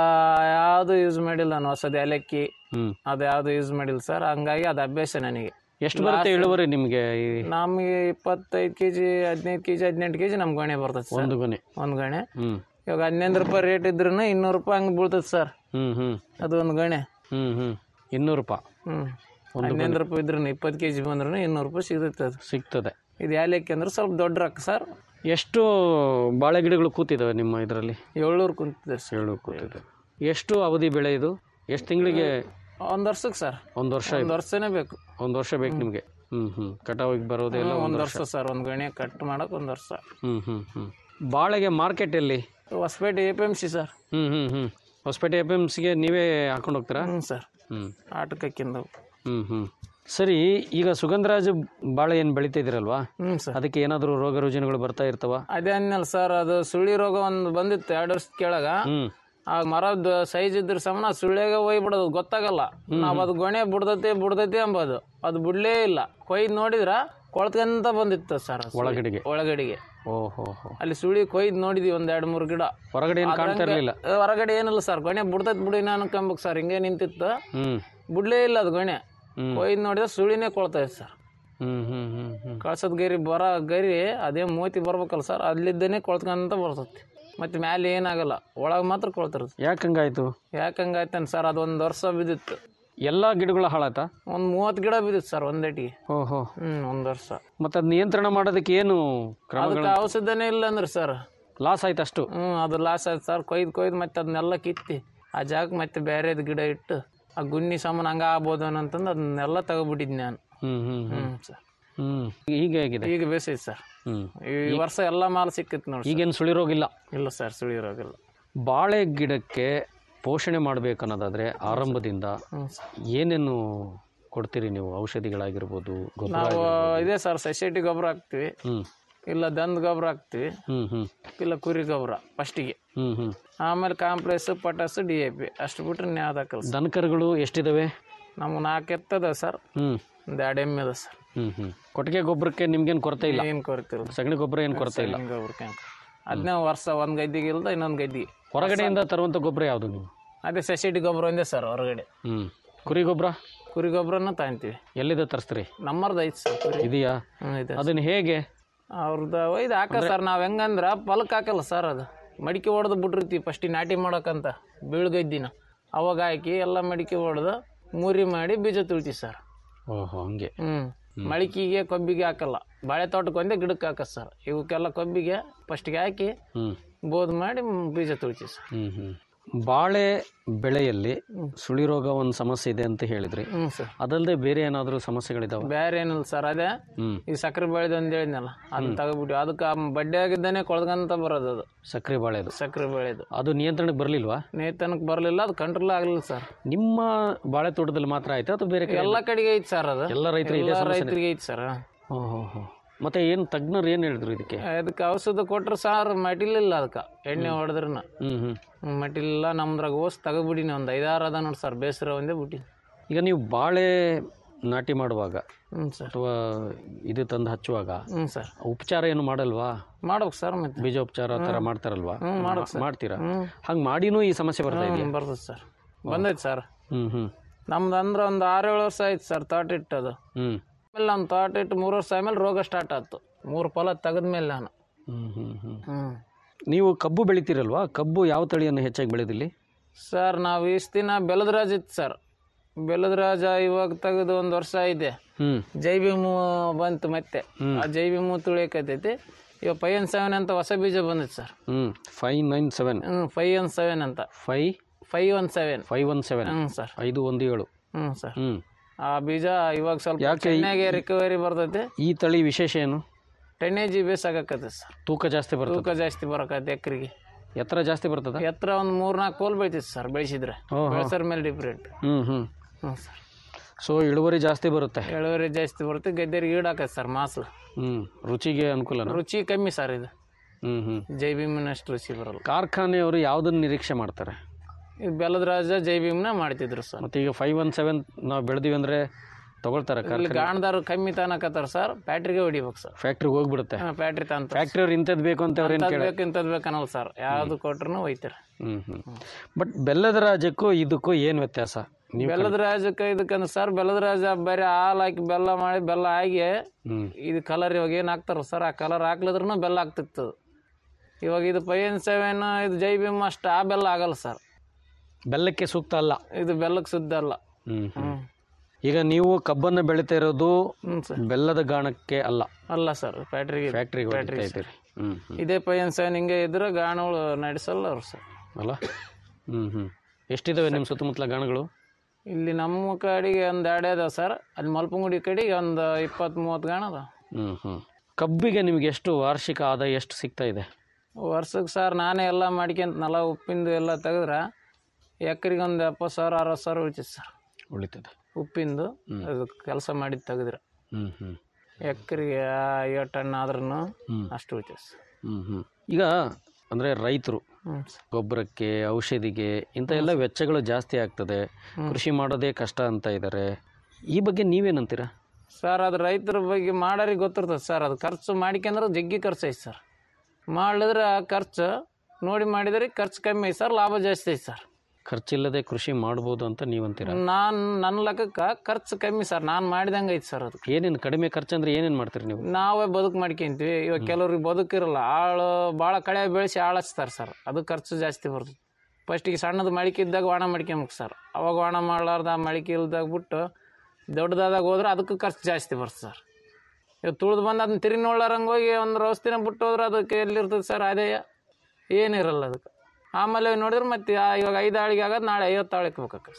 ಯಾವುದು ಯೂಸ್ ಮಾಡಿಲ್ಲ ನಾನು ಹೊಸದು ಏಲಕ್ಕಿ ಹ್ಞೂ ಅದು ಯಾವುದು ಯೂಸ್ ಮಾಡಿಲ್ಲ ಸರ್ ಹಂಗಾಗಿ ಅದು ಅಭ್ಯಾಸ ನನಗೆ ಎಷ್ಟು ಬರುತ್ತೆ ಇಳುವರಿ ನಿಮಗೆ ಈ ನಮಗೆ ಇಪ್ಪತ್ತೈದು ಕೆ ಜಿ ಹದಿನೈದು ಕೆ ಜಿ ಹದಿನೆಂಟು ಕೆ ಜಿ ನಮ್ಮ ಗಣೆ ಬರ್ತದೆ ಸರ್ ಒಂದು ಗೊನೆ ಒಂದು ಗಣೆ ಹ್ಞೂ ಇವಾಗ ಹದಿನೈದು ರೂಪಾಯಿ ರೇಟ್ ಇದ್ರೂ ಇನ್ನೂರು ರೂಪಾಯಿ ಹಂಗೆ ಬೀಳ್ತದೆ ಸರ್ ಹ್ಞೂ ಹ್ಞೂ ಅದು ಒಂದು ಗಣೆ ಹ್ಞೂ ಹ್ಞೂ ಇನ್ನೂರು ರೂಪಾಯಿ ಹ್ಞೂ ಹದಿನೈದು ರೂಪಾಯಿ ಇದ್ರೂ ಇಪ್ಪತ್ತು ಕೆ ಜಿ ಬಂದ್ರೂ ಇನ್ನೂರು ರೂಪಾಯಿ ಸಿಗುತ್ತೆ ಅದು ಸಿಗ್ತದೆ ಇದು ಏಲಕ್ಕಿ ಅಂದ್ರೆ ಸ್ವಲ್ಪ ದೊಡ್ಡ ರೊಕ್ಕ ಸರ್ ಎಷ್ಟು ಬಾಳೆ ಗಿಡಗಳು ಕೂತಿದ್ದಾವೆ ನಿಮ್ಮ ಇದರಲ್ಲಿ ಏಳ್ನೂರು ಕುಂತಿದೆ ಸರ್ ಏಳು ಕೂತಿದ್ದಾವೆ ಎಷ್ಟು ಅವಧಿ ಬೆಳೆ ಇದು ಎಷ್ಟು ತಿಂಗಳಿಗೆ ಒಂದು ವರ್ಷಕ್ಕೆ ಸರ್ ಒಂದು ವರ್ಷ ಒಂದು ವರ್ಷನೇ ಬೇಕು ಒಂದು ವರ್ಷ ಬೇಕು ನಿಮಗೆ ಹ್ಞೂ ಹ್ಞೂ ಕಟಾವಿಗೆ ಬರೋದೆಲ್ಲ ಒಂದು ವರ್ಷ ಸರ್ ಒಂದು ಗಣೆ ಕಟ್ ಮಾಡೋಕೆ ಒಂದು ವರ್ಷ ಹ್ಞೂ ಹ್ಞೂ ಹ್ಞೂ ಬಾಳೆಗೆ ಮಾರ್ಕೆಟಲ್ಲಿ Hosapete A P M C sir ಹ್ಞೂ ಹ್ಞೂ ಹ್ಞೂ ಹೊಸಪೇಟೆ ಎಫ್ ಎಮ್ ಸಿಗೆ ನೀವೇ ಹಾಕೊಂಡು ಹೋಗ್ತೀರಾ ಹ್ಞೂ ಸರ್ ಹ್ಞೂ ಆಟಕ್ಕೆ ಹಾಕ್ಯಂದು ಹ್ಞೂ ಹ್ಞೂ ಸರಿ ಈಗ ಸುಗಂಧರಾಜ ಬಾಳೆ ಏನು ಬೆಳಿತಾ ಇದ್ದೀರಲ್ವಾ ಹ್ಞೂ ಸರ್ ಅದಕ್ಕೆ ಏನಾದರೂ ರೋಗ ರುಜಿನಗಳು ಬರ್ತಾ ಇರ್ತವ ಅದೇ ಅನ್ನಲ್ಲ ಸರ್ ಅದು ಸುಳಿ ರೋಗ ಒಂದು ಬಂದಿತ್ತು ಎರಡು ವರ್ಷದ ಕೆಳಗ ಹ್ಞೂ ಆ ಮರದ ಸೈಜ್ ಇದ್ರ ಸಮನ ಸುಳ್ಳ್ಯಾಗ ಒಯ್ಬಿಡೋದು ಗೊತ್ತಾಗಲ್ಲ ನಾವ್ ಅದು ಗೊಣೆ ಬಿಡ್ದೈತಿ ಬಿಡ್ದೈತಿ ಅಂಬೋದು ಅದು ಬಿಡ್ಲೇ ಇಲ್ಲ ಕೊಯ್ದು ನೋಡಿದ್ರ ಕೊಳ್ತ್ಕಂತ ಬಂದಿತ್ತು ಸರ್ ಒಳಗಡೆಗೆ ಒಳಗಡೆಗೆ ಓಹೋ ಹೋ ಅಲ್ಲಿ ಸುಳಿ ಕೊಯ್ದು ನೋಡಿದ್ವಿ ಒಂದ್ ಎರಡು ಮೂರು ಗಿಡ ಹೊರಗಡೆ ಏನು ಕಾಣ್ತಾ ಇರಲಿಲ್ಲ ಏ, ಹೊರಗಡೆ ಏನಿಲ್ಲ ಸರ್ ಗೊಣೆ ಬಿಡ್ತೈತಿ ಬಿಡಿ ನಾನು ಅನ್ಕೊಂಬೇಕು ಸರ್ ಹಿಂಗೆ ನಿಂತಿತ್ತು ಹ್ಞೂ ಬಿಡ್ಲೇ ಇಲ್ಲ ಅದು ಗೊಣೆ ಹ್ಮ್. ಕೊಯ್ದು ನೋಡಿದ್ರೆ ಸುಳಿನೇ ಕೊಳ್ತೈತೆ ಸರ್ ಹ್ಞೂ ಹ್ಞೂ ಹ್ಞೂ ಹ್ಞೂ ಕಳ್ಸೋದ್ ಗರಿ ಬರೋ ಗರಿ ಅದೇ ಮೂತಿ ಬರ್ಬೇಕಲ್ಲ ಸರ್ ಅಲ್ಲಿದ್ದೇನೆ ಕೊಳ್ತ್ಕೊಂತ ಬರ್ತೈತಿ ಮತ್ತೆ ಮ್ಯಾಲೆ ಏನಾಗಲ್ಲ ಒಳಗೆ ಮಾತ್ರ ಕೊಳ್ತಿರುತ್ತೆ ಯಾಕೆ ಹಂಗಾಯ್ತು ಯಾಕೆ ಹಂಗಾಯ್ತಾನೆ ಸರ್ ಅದು ಒಂದು ವರ್ಷ ಬಿದ್ದಿತ್ತು ಎಲ್ಲ ಗಿಡಗಳು ಹಾಳಾಯ್ತಾ ಒಂದು ಮೂವತ್ತು ಗಿಡ ಬಿದ್ದಿತ್ತು ಸರ್ ಒಂದೇಟಿಗೆ ಓಹೋ ಹ್ಞೂ ಒಂದು ವರ್ಷ ಮತ್ತು ಅದು ನಿಯಂತ್ರಣ ಮಾಡೋದಕ್ಕೆ ಏನು ಕ್ರಮಗಳು ಅದಕ್ಕೆ ಔಷಧನೇ ಇಲ್ಲ ಅಂದ್ರೆ ಸರ್ ಲಾಸ್ ಆಯ್ತು ಅಷ್ಟು ಹ್ಞೂ ಅದು ಲಾಸ್ ಆಯ್ತು ಸರ್ ಕೊಯ್ದು ಕೊಯ್ದು ಮತ್ತೆ ಅದನ್ನೆಲ್ಲ ಕಿತ್ತಿ ಆ ಜಾಗಕ್ಕೆ ಮತ್ತೆ ಬೇರೆದು ಗಿಡ ಇಟ್ಟು ಆ ಗುನ್ನಿ ಸಾಮಾನು ಹಂಗೆ ಆಗ್ಬೋದು ಅಂತಂದು ಅದನ್ನೆಲ್ಲ ತಗೊಬಿಟ್ಟಿದ್ದೆ ನಾನು ಹ್ಮ್ ಹ್ಮ್ ಹ್ಮ್ ಹ್ಞೂ ಸರ್ ಹ್ಮ್ ಈಗ ಹೇಗಿದೆ ಈಗ ಬೇಸೈತೆ ಸರ್ ಹ್ಮ್ ಈ ವರ್ಷ ಎಲ್ಲ ಮಾಲ್ ಸಿಕ್ಕಿತ್ತು ನೋಡಿ ಸರ್. ಈಗೇನು ಸುಳಿರೋಗಿಲ್ಲ ಇಲ್ಲ ಸರ್ ಸುಳಿಯೋರಾಗಿಲ್ಲ ಬಾಳೆ ಗಿಡಕ್ಕೆ ಪೋಷಣೆ ಮಾಡಬೇಕನ್ನೋದಾದ್ರೆ ಆರಂಭದಿಂದ ಹ್ಞೂ ಸರ್ ಏನೇನು ಕೊಡ್ತೀರಿ ನೀವು ಔಷಧಿಗಳಾಗಿರ್ಬೋದು ಗೊಬ್ಬರ ನಾವು ಇದೇ ಸರ್ ಸೊಸೈಟಿ ಗೊಬ್ಬರ ಹಾಕ್ತಿವಿ ಹ್ಮ್ ಇಲ್ಲ ದನದ ಗೊಬ್ಬರ ಹಾಕ್ತಿವಿ ಹ್ಮ್ ಹ್ಮ್ ಇಲ್ಲ ಕುರಿ ಗೊಬ್ಬರ ಫಸ್ಟಿಗೆ ಹ್ಮ್ ಹ್ಮ್ ಆಮೇಲೆ complex potash D A P ಅಷ್ಟು ಬಿಟ್ರೆ ಯಾವ್ದು ಹಾಕಲ್ಲ ಸರ್ ದನಕರುಗಳು ಎಷ್ಟಿದಾವೆ ನಮ್ಗೆ ನಾಲ್ಕು ಎತ್ತದ ಸರ್ ಹ್ಮ್ ಒಂದು ಎರಡು ಎಮ್ಮೆ ಅದ ಸರ್ ಹ್ಮ್ ಹ್ಮ್ ಕೊಟ್ಟಿಗೆ ಗೊಬ್ಬರಕ್ಕೆ ನಿಮ್ಗೇನು ಕೊರತೆ ಇಲ್ಲ ಏನು ಕೊರತಿಲ್ಲ ಸಗಣಿ ಗೊಬ್ಬರ ಏನು ಕೊರತೆ ಇಲ್ಲ ಗೊಬ್ಬರಕ್ಕೆ ಅದನ್ನೇ ವರ್ಷ ಒಂದು ಗದ್ದಿಗೆ ಇಲ್ದ ಇನ್ನೊಂದು ಗದ್ದಿಗೆ ಹೊರಗಡೆಯಿಂದ ತರುವಂಥ ಗೊಬ್ಬರ ಯಾವುದು ನೀವು ಅದೇ ಸೊಸೈಟಿ ಗೊಬ್ಬರ ಒಂದೇ ಸರ್ ಹೊರಗಡೆ ಹ್ಮ್ ಕುರಿ ಗೊಬ್ಬರ ಕುರಿ ಗೊಬ್ಬರನ ತಗೊಂತೀವಿ ಎಲ್ಲಿದೆ ತರಿಸ್ತೀರಿ ನಮ್ಮರ್ದು ಐತೆ ಸರ್ ಕುರಿ ಇದೆಯಾ ಹ್ಞೂ ಇದೆ ಅದನ್ನ ಹೇಗೆ ಅವ್ರದ್ದು ಒಯ್ದು ಹಾಕ ಸರ್ ನಾವು ಹೆಂಗಂದ್ರೆ ಫಲಕ್ಕೆ ಹಾಕಲ್ಲ ಸರ್ ಅದು ಮಡಿಕೆ ಹೊಡೆದು ಬಿಟ್ಟಿರ್ತೀವಿ ಫಸ್ಟಿಗೆ ನಾಟಿ ಮಾಡೋಕ್ಕಂತ ಬೀಳ್ಗದ್ದಿನ ಅವಾಗ ಹಾಕಿ ಎಲ್ಲ ಮಡಿಕೆ ಹೊಡೆದು ಮೂರಿ ಮಾಡಿ ಬೀಜ ತುಳಿತೀವಿ ಸರ್ ಓಹೋ ಹಂಗೆ ಹ್ಞೂ ಮಳಿಕೆಗೆ ಕೊಬ್ಬಿಗೆ ಹಾಕಲ್ಲ ಬಾಳೆ ತೋಟಕ್ಕೆ ಒಂದೇ ಗಿಡಕ್ಕೆ ಹಾಕ ಸರ್ ಇವಕ್ಕೆಲ್ಲ ಕೊಬ್ಬಿಗೆ ಫಸ್ಟಿಗೆ ಹಾಕಿ ಹ್ಮ್ ಬೋದ್ ಮಾಡಿ ಮ್, ಬೀಜ ತುಳಿತೀವಿ ಸರ್ ಹ್ಮ್ ಹ್ಮ್ ಬಾಳೆ ಬೆಳೆಯಲ್ಲಿ ಸುಳಿ ರೋಗ ಒಂದು ಸಮಸ್ಯೆ ಇದೆ ಅಂತ ಹೇಳಿದ್ರಿ ಹ್ಞೂ ಸರ್ ಅದಲ್ಲದೆ ಬೇರೆ ಏನಾದರೂ ಸಮಸ್ಯೆಗಳಿದಾವೆ ಬೇರೆ ಏನಿಲ್ಲ ಸರ್ ಅದೇ ಹ್ಮ್ ಈ ಸಕ್ಕರೆ ಬೆಳೆದು ಅಂತ ಹೇಳಿದ್ನಲ್ಲ ಅದನ್ನ ತಗೊಬಿಟ್ಟು ಅದಕ್ಕೆ ಆ ಬಡ್ಡೆ ಆಗಿದ್ದಾನೆ ಕೊಳ್ದಂತ ಬರೋದು ಅದು ಸಕ್ಕರೆ ಬಾಳೆದು ಸಕ್ಕರೆ ಬೆಳೆದು ಅದು ನಿಯಂತ್ರಣಕ್ಕೆ ಬರಲಿಲ್ವಾ ನೇತನಕ್ಕೆ ಬರಲಿಲ್ಲ ಅದು ಕಂಟ್ರೋಲ್ ಆಗಲಿಲ್ಲ ಸರ್ ನಿಮ್ಮ ಬಾಳೆ ತೋಟದಲ್ಲಿ ಮಾತ್ರ ಆಯ್ತಾ ಅಥವಾ ಬೇರೆ ಕಡೆ ಎಲ್ಲ ಕಡೆಗೆ ಐತಿ ಸರ್ ಅದು ಎಲ್ಲ ರೈತರಿಗೆ ಇದೇ ಎಲ್ಲ ಸಮಸ್ಯೆ ರೈತರಿಗೆ ಐತಿ ಸರ್ ಓಹೋ ಹೋ ಮತ್ತೆ ಏನು ತಜ್ಞರು ಏನು ಹೇಳಿದ್ರು ಇದಕ್ಕೆ ಅದಕ್ಕೆ ಔಷಧ ಕೊಟ್ರೆ ಸಾರ್ ಮಟಿಲಿಲ್ಲ ಅದಕ್ಕೆ ಎಣ್ಣೆ ಹೊಡೆದ್ರೂ ಹ್ಮ್ ಹ್ಮ್ ಮಟಿಲಿಲ್ಲ ನಮ್ದ್ರಾಗ ಓಸ್ ತಗೊಬಿಟ್ಟಿನಿ ಒಂದು ಐದಾರು ಅದ ನೋಡಿ ಸರ್ ಬೇಸರ ಒಂದೇ ಬಿಟ್ಟಿನಿ ಈಗ ನೀವು ಬಾಳೆ ನಾಟಿ ಮಾಡುವಾಗ ಹ್ಞೂ ಸರ್ ಅಥವಾ ಇದು ತಂದು ಹಚ್ಚುವಾಗ ಹ್ಞೂ ಸರ್ ಉಪಚಾರ ಏನು ಮಾಡಲ್ವಾ ಮಾಡ್ಬೇಕು ಸರ್ ಮತ್ತೆ ಬೀಜೋಪಚಾರ ಆ ಥರ ಮಾಡ್ತಾರಲ್ವಾ ಹ್ಞೂ ಮಾಡ್ಬೇಕು ಸರ್ ಮಾಡ್ತೀರಾ ಹ್ಞೂ ಹಂಗೆ ಮಾಡಿನೂ ಈ ಸಮಸ್ಯೆ ಬರ್ತಾ ಇದೆಯಾ ಹ್ಞೂ ಬರ್ತದೆ ಸರ್ ಬಂದೈತೆ ಸರ್ ಹ್ಮ್ ಹ್ಮ್ ನಮ್ದು ಅಂದ್ರೆ ಒಂದು ಆರು ಏಳು ವರ್ಷ ಆಯ್ತು ಸರ್ ತೋಟ ಇಟ್ಟದು ಹ್ಮ್ ಆಮೇಲೆ ನಮ್ಮ ತೋಟ ಇಟ್ಟು ಮೂರು ವರ್ಷ ಆಮೇಲೆ ರೋಗ ಸ್ಟಾರ್ಟ್ ಆಯ್ತು ಮೂರು ಫಲ ತೆಗೆದ್ಮೇಲೆ ನಾನು ಹ್ಮ್ ಹ್ಮ್ ಹ್ಮ್ ಹ್ಞೂ ನೀವು ಕಬ್ಬು ಬೆಳಿತೀರಲ್ವಾ ಕಬ್ಬು ಯಾವ ತಳಿಯನ್ನು ಹೆಚ್ಚಾಗಿ ಬೆಳೆದಿಲ್ಲಿ ಸರ್ ನಾವು ಇಷ್ಟು ದಿನ ಬೆಲದರಾಜ್ ಇತ್ತು ಸರ್ ಬೆಲದರಾಜ ಇವಾಗ ತೆಗೆದು ಒಂದು ವರ್ಷ ಇದೆ ಹ್ಮ್ ಜೈವಿಮು ಬಂತು ಮತ್ತೆ ಆ ಜೈವಿಮು ತುಳಿಯಕತ್ತೈತಿ ಇವಾಗ ಫೈವ್ ಒನ್ ಸೆವೆನ್ ಅಂತ ಹೊಸ ಬೀಜ ಬಂದೈತೆ ಸರ್ ಹ್ಮ್ ಫೈವ್ ನೈನ್ ಸೆವೆನ್ ಹ್ಞೂ ಫೈವ್ ಒನ್ ಸೆವೆನ್ ಅಂತ five five one seven five one seven ಹ್ಞೂ ಸರ್ ಐದು ಒಂದು ಏಳು ಹ್ಞೂ ಸರ್ ಹ್ಮ್ ಆ ಬೀಜ ಇವಾಗ ಸ್ವಲ್ಪ ಯಾಕೆ ಈ- ಚೆನ್ನಾಗಿ ರಿಕವರಿ ಬರ್ತೈತಿ ಈ ತಳಿ ವಿಶೇಷ ಏನು ಟೆನ್ನೇಜಿ ಬೇಸಾಗತ್ತೆ ಸರ್ ತೂಕ ಜಾಸ್ತಿ ಬರ್ತದೆ ತೂಕ ಜಾಸ್ತಿ ಬರಕತ್ತೆ ಎಕರೆಗೆ ಎತ್ತರ ಜಾಸ್ತಿ ಬರ್ತದ ಎತ್ತರ ಒಂದು ಮೂರ್ನಾಲ್ಕು ಕೋಲ್ ಬೆಳಿತೈತೆ ಸರ್ ಬೆಳೆಸಿದ್ರೆ ಓಹೋ. ಬೆಳೆಸೋರ್ ಮೇಲೆ ಡಿಫ್ರೆಂಟ್ ಹ್ಮ್ ಹ್ಮ್ ಹ್ಞೂ ಸರ್ ಸೊ ಇಳುವರಿ ಜಾಸ್ತಿ ಬರುತ್ತೆ ಇಳುವರಿ ಜಾಸ್ತಿ ಬರುತ್ತೆ ಗದ್ದೆರಿಗೆ ಈಡಾಕತ್ತೆ ಸರ್ ಮಾಸು ಹ್ಮ್ ರುಚಿಗೆ ಅನುಕೂಲನ ರುಚಿ ಕಮ್ಮಿ ಸರ್ ಇದು ಹ್ಮ್ ಹ್ಮ್ ಜೈಭೀಮನಷ್ಟು ರುಚಿ ಬರಲ್ಲ ಕಾರ್ಖಾನೆಯವರು ಯಾವುದನ್ನು ನಿರೀಕ್ಷೆ ಮಾಡ್ತಾರೆ ಇದು ಬೆಲ್ಲದ ರಾಜ ಜೈಭೀಮ್ನ ಮಾಡ್ತಿದ್ರು ಸರ್ ಮತ್ತೆ ಈಗ ಫೈವ್ ಒನ್ ಸೆವೆನ್ ನಾವು ಬೆಳೆದಿವಿ ಅಂದ್ರೆ ತಗೊಳ್ತಾರೆ ಇಲ್ಲಿ ಕಾರ್ಖಾನೆ ಗಾಣದಾರು ಕಮ್ಮಿ ತಾನಕತ್ತಾರ ಸರ್ ಪ್ಯಾಟ್ರಿಗೆ ಹೊಡಿಬೇಕು ಸರ್ ಫ್ಯಾಕ್ಟ್ರಿಗೆ ಹೋಗ್ಬಿಡುತ್ತೆ ಹಾಂ ಪ್ಯಾಟ್ರಿ ತಂತ ಫ್ಯಾಕ್ಟ್ರಿಯವ್ರು ಇಂಥದ್ದು ಬೇಕು ಅಂತ ಅವ್ರೇನು ಕೇಳ ಬೇಕು ಇಂಥದ್ದು ಬೇಕನ್ನಲ್ಲ ಸರ್ ಯಾವ್ದು ಕೊಟ್ರು ಒಯ್ತಾರೆ ಹ್ಮ್ ಹ್ಮ್ ಬಟ್ ಬೆಲ್ಲದ ರಾಜ್ಯಕ್ಕೂ ಇದಕ್ಕೂ ಏನು ವ್ಯತ್ಯಾಸ ನೀವು ಬೆಲ್ಲದ ರಾಜಕ್ಕೆ ಇದಕ್ಕಂದ್ರೆ ಸರ್ ಬೆಲ್ಲದ ರಾಜ ಬರೀ ಹಾಲು ಹಾಕಿ ಬೆಲ್ಲ ಮಾಡಿ ಬೆಲ್ಲ ಆಗಿ ಹ್ಮ್ ಇದು ಕಲರ್ ಇವಾಗ ಏನು ಹಾಕ್ತಾರ ಸರ್ ಆ ಕಲರ್ ಹಾಕ್ಲಿದ್ರೂ ಬೆಲ್ಲ ಆಗ್ತಿತ್ತು ಇವಾಗ ಇದು ಪೈನ್ ಸೆವೆನ್ ಇದು ಜೈ ಭೀಮ್ ಅಷ್ಟು ಆ ಬೆಲ್ಲ ಆಗಲ್ಲ ಸರ್ ಬೆಲ್ಲಕ್ಕೆ ಸೂಕ್ತ ಅಲ್ಲ ಇದು ಬೆಲ್ಲಕ್ಕೆ ಶುದ್ಧ ಅಲ್ಲ ಹ್ಮ್ ಹ್ಮ್ ಈಗ ನೀವು ಕಬ್ಬನ್ನು ಬೆಳಿತಾ ಇರೋದು ಹ್ಞೂ ಸರ್ ಬೆಲ್ಲದ ಗಾಣಕ್ಕೆ ಅಲ್ಲ ಅಲ್ಲ ಸರ್ ಫ್ಯಾಟ್ರಿಗೆ ಫ್ಯಾಕ್ಟ್ರಿಗೆ ಹೊಡಿತಾ ಇದ್ದೀರಿ ಹ್ಮ್ ಹ್ಮ್ ಇದೇ ಪೈನ್ ಸೆವೆನ್ ಹಿಂಗೆ ಇದ್ರೆ ಗಾಣಗಳು ನಡೆಸಲ್ಲ ಅವ್ರು ಸರ್ ಅಲ್ಲ ಹ್ಮ್ ಹ್ಮ್ ಎಷ್ಟಿದಾವೆ ನಿಮ್ಮ ಸುತ್ತಮುತ್ತಲ ಗಾಣಗಳು ಇಲ್ಲಿ ನಮ್ಮ ಕಡೆಗೆ ಒಂದು ಎರಡೇ ಅದಾವೆ ಸರ್ ಅಲ್ಲಿ ಮಲ್ಪಂಗುಡಿ ಕಡೆಗೆ ಒಂದು ಇಪ್ಪತ್ತು ಮೂವತ್ತು ಗಾಣ ಅದಾವೆ ಹ್ಮ್ ಹ್ಮ್ ಕಬ್ಬಿಗೆ ನಿಮ್ಗೆ ಎಷ್ಟು ವಾರ್ಷಿಕ ಆದಾಯ ಎಷ್ಟು ಸಿಗ್ತಾ ಇದೆ ವರ್ಷಕ್ಕೆ ಸರ್ ನಾನೇ ಎಲ್ಲ ಮಾಡ್ಕೊಂತನಲ್ಲ ಉಪ್ಪಿಂದು ಎಲ್ಲ ತೆಗೆದ್ರೆ ಎಕರೆಗೆ ಒಂದು ಎಪ್ಪತ್ತು ಸಾವಿರ ಅರವತ್ತು ಸಾವಿರ ಉಳಿತೈತೆ ಸರ್ ಉಳಿತದೆ ಉಪ್ಪಿಂದು ಅದು ಕೆಲಸ ಮಾಡಿದ್ದು ತೆಗೆದ್ರೆ ಹ್ಮ್ ಹ್ಮ್ ಎಕರೆಗೆ ಏಳು ಟನ್ ಆದ್ರೂ ಹ್ಮ್. ಅಷ್ಟು ಉಳಿತೈತೆ ಸರ್ ಹ್ಮ್ ಹ್ಮ್ ಈಗ ಅಂದರೆ ರೈತರು ಹ್ಞೂ ಸರ್ ಗೊಬ್ಬರಕ್ಕೆ ಔಷಧಿಗೆ ಇಂಥ ಎಲ್ಲ ವೆಚ್ಚಗಳು ಜಾಸ್ತಿ ಆಗ್ತದೆ ಕೃಷಿ ಮಾಡೋದೇ ಕಷ್ಟ ಅಂತ ಇದ್ದಾರೆ ಈ ಬಗ್ಗೆ ನೀವೇನಂತೀರಾ ಸರ್ ಅದು ರೈತರ ಬಗ್ಗೆ ಮಾಡೋರಿಗೆ ಗೊತ್ತಿರ್ತದೆ ಸರ್ ಅದು ಖರ್ಚು ಮಾಡ್ಕೊಂಡ್ರೆ ಜಗ್ಗಿ ಖರ್ಚು ಐತೆ ಸರ್ ಮಾಡಿದ್ರೆ ಆ ಖರ್ಚು ನೋಡಿ ಮಾಡಿದ್ರೆ ಖರ್ಚು ಕಮ್ಮಿ ಐತೆ ಸರ್ ಲಾಭ ಜಾಸ್ತಿ ಐತೆ ಸರ್ ಖರ್ಚಿಲ್ಲದೆ ಕೃಷಿ ಮಾಡ್ಬೋದು ಅಂತ ನೀವಂತೀರಾ ನಾನು ನನ್ನ ಲೆಕ್ಕಕ್ಕೆ ಖರ್ಚು ಕಮ್ಮಿ ಸರ್ ನಾನು ಮಾಡಿದಂಗೆ ಐತೆ ಸರ್ ಅದು ಏನೇನು ಕಡಿಮೆ ಖರ್ಚಂದ್ರೆ ಏನೇನು ಮಾಡ್ತೀರಿ ನೀವು ನಾವೇ ಬದುಕು ಮಾಡ್ಕೊಂತೀವಿ ಇವಾಗ ಕೆಲವ್ರಿಗೆ ಬದುಕಿರಲ್ಲ ಆಳು ಭಾಳ ಕಳೆ ಬೆಳೆಸಿ ಆಳು ಹಚ್ತಾರೆ ಸರ್ ಅದು ಖರ್ಚು ಜಾಸ್ತಿ ಬರ್ತದೆ ಫಸ್ಟಿಗೆ ಸಣ್ಣದು ಮಳಿಕೆ ಇದ್ದಾಗ ಒಣ ಮಾಡ್ಕೊಂಬೇಕು ಸರ್ ಅವಾಗ ಒಣ ಮಾಡಲಾರ್ದ ಆ ಮಳಿಕೆ ಇಲ್ದಾಗ ಬಿಟ್ಟು ದೊಡ್ಡದಾದಾಗ ಹೋದ್ರೆ ಅದಕ್ಕೂ ಖರ್ಚು ಜಾಸ್ತಿ ಬರ್ತದೆ ಸರ್ ಇವಾಗ ತುಳಿದು ಬಂದು ಅದನ್ನ ತಿರುಗಿ ನೋಡ್ಲಾರಂಗೆ ಹೋಗಿ ಒಂದು ರೋಸ್ತಿನ ಬಿಟ್ಟು ಹೋದ್ರೆ ಅದಕ್ಕೆ ಎಲ್ಲಿರ್ತದೆ ಸರ್ ಅದೇ ಏನಿರಲ್ಲ ಅದಕ್ಕೆ ಆಮೇಲೆ ನೋಡಿದ್ರೆ ಮತ್ತೆ ಆ ಇವಾಗ ಐದು ಆಳಿಗೆ ಆಗೋದು ನಾಳೆ ಐವತ್ತು ಆಳಿಗೆ ಬೇಕಾಕ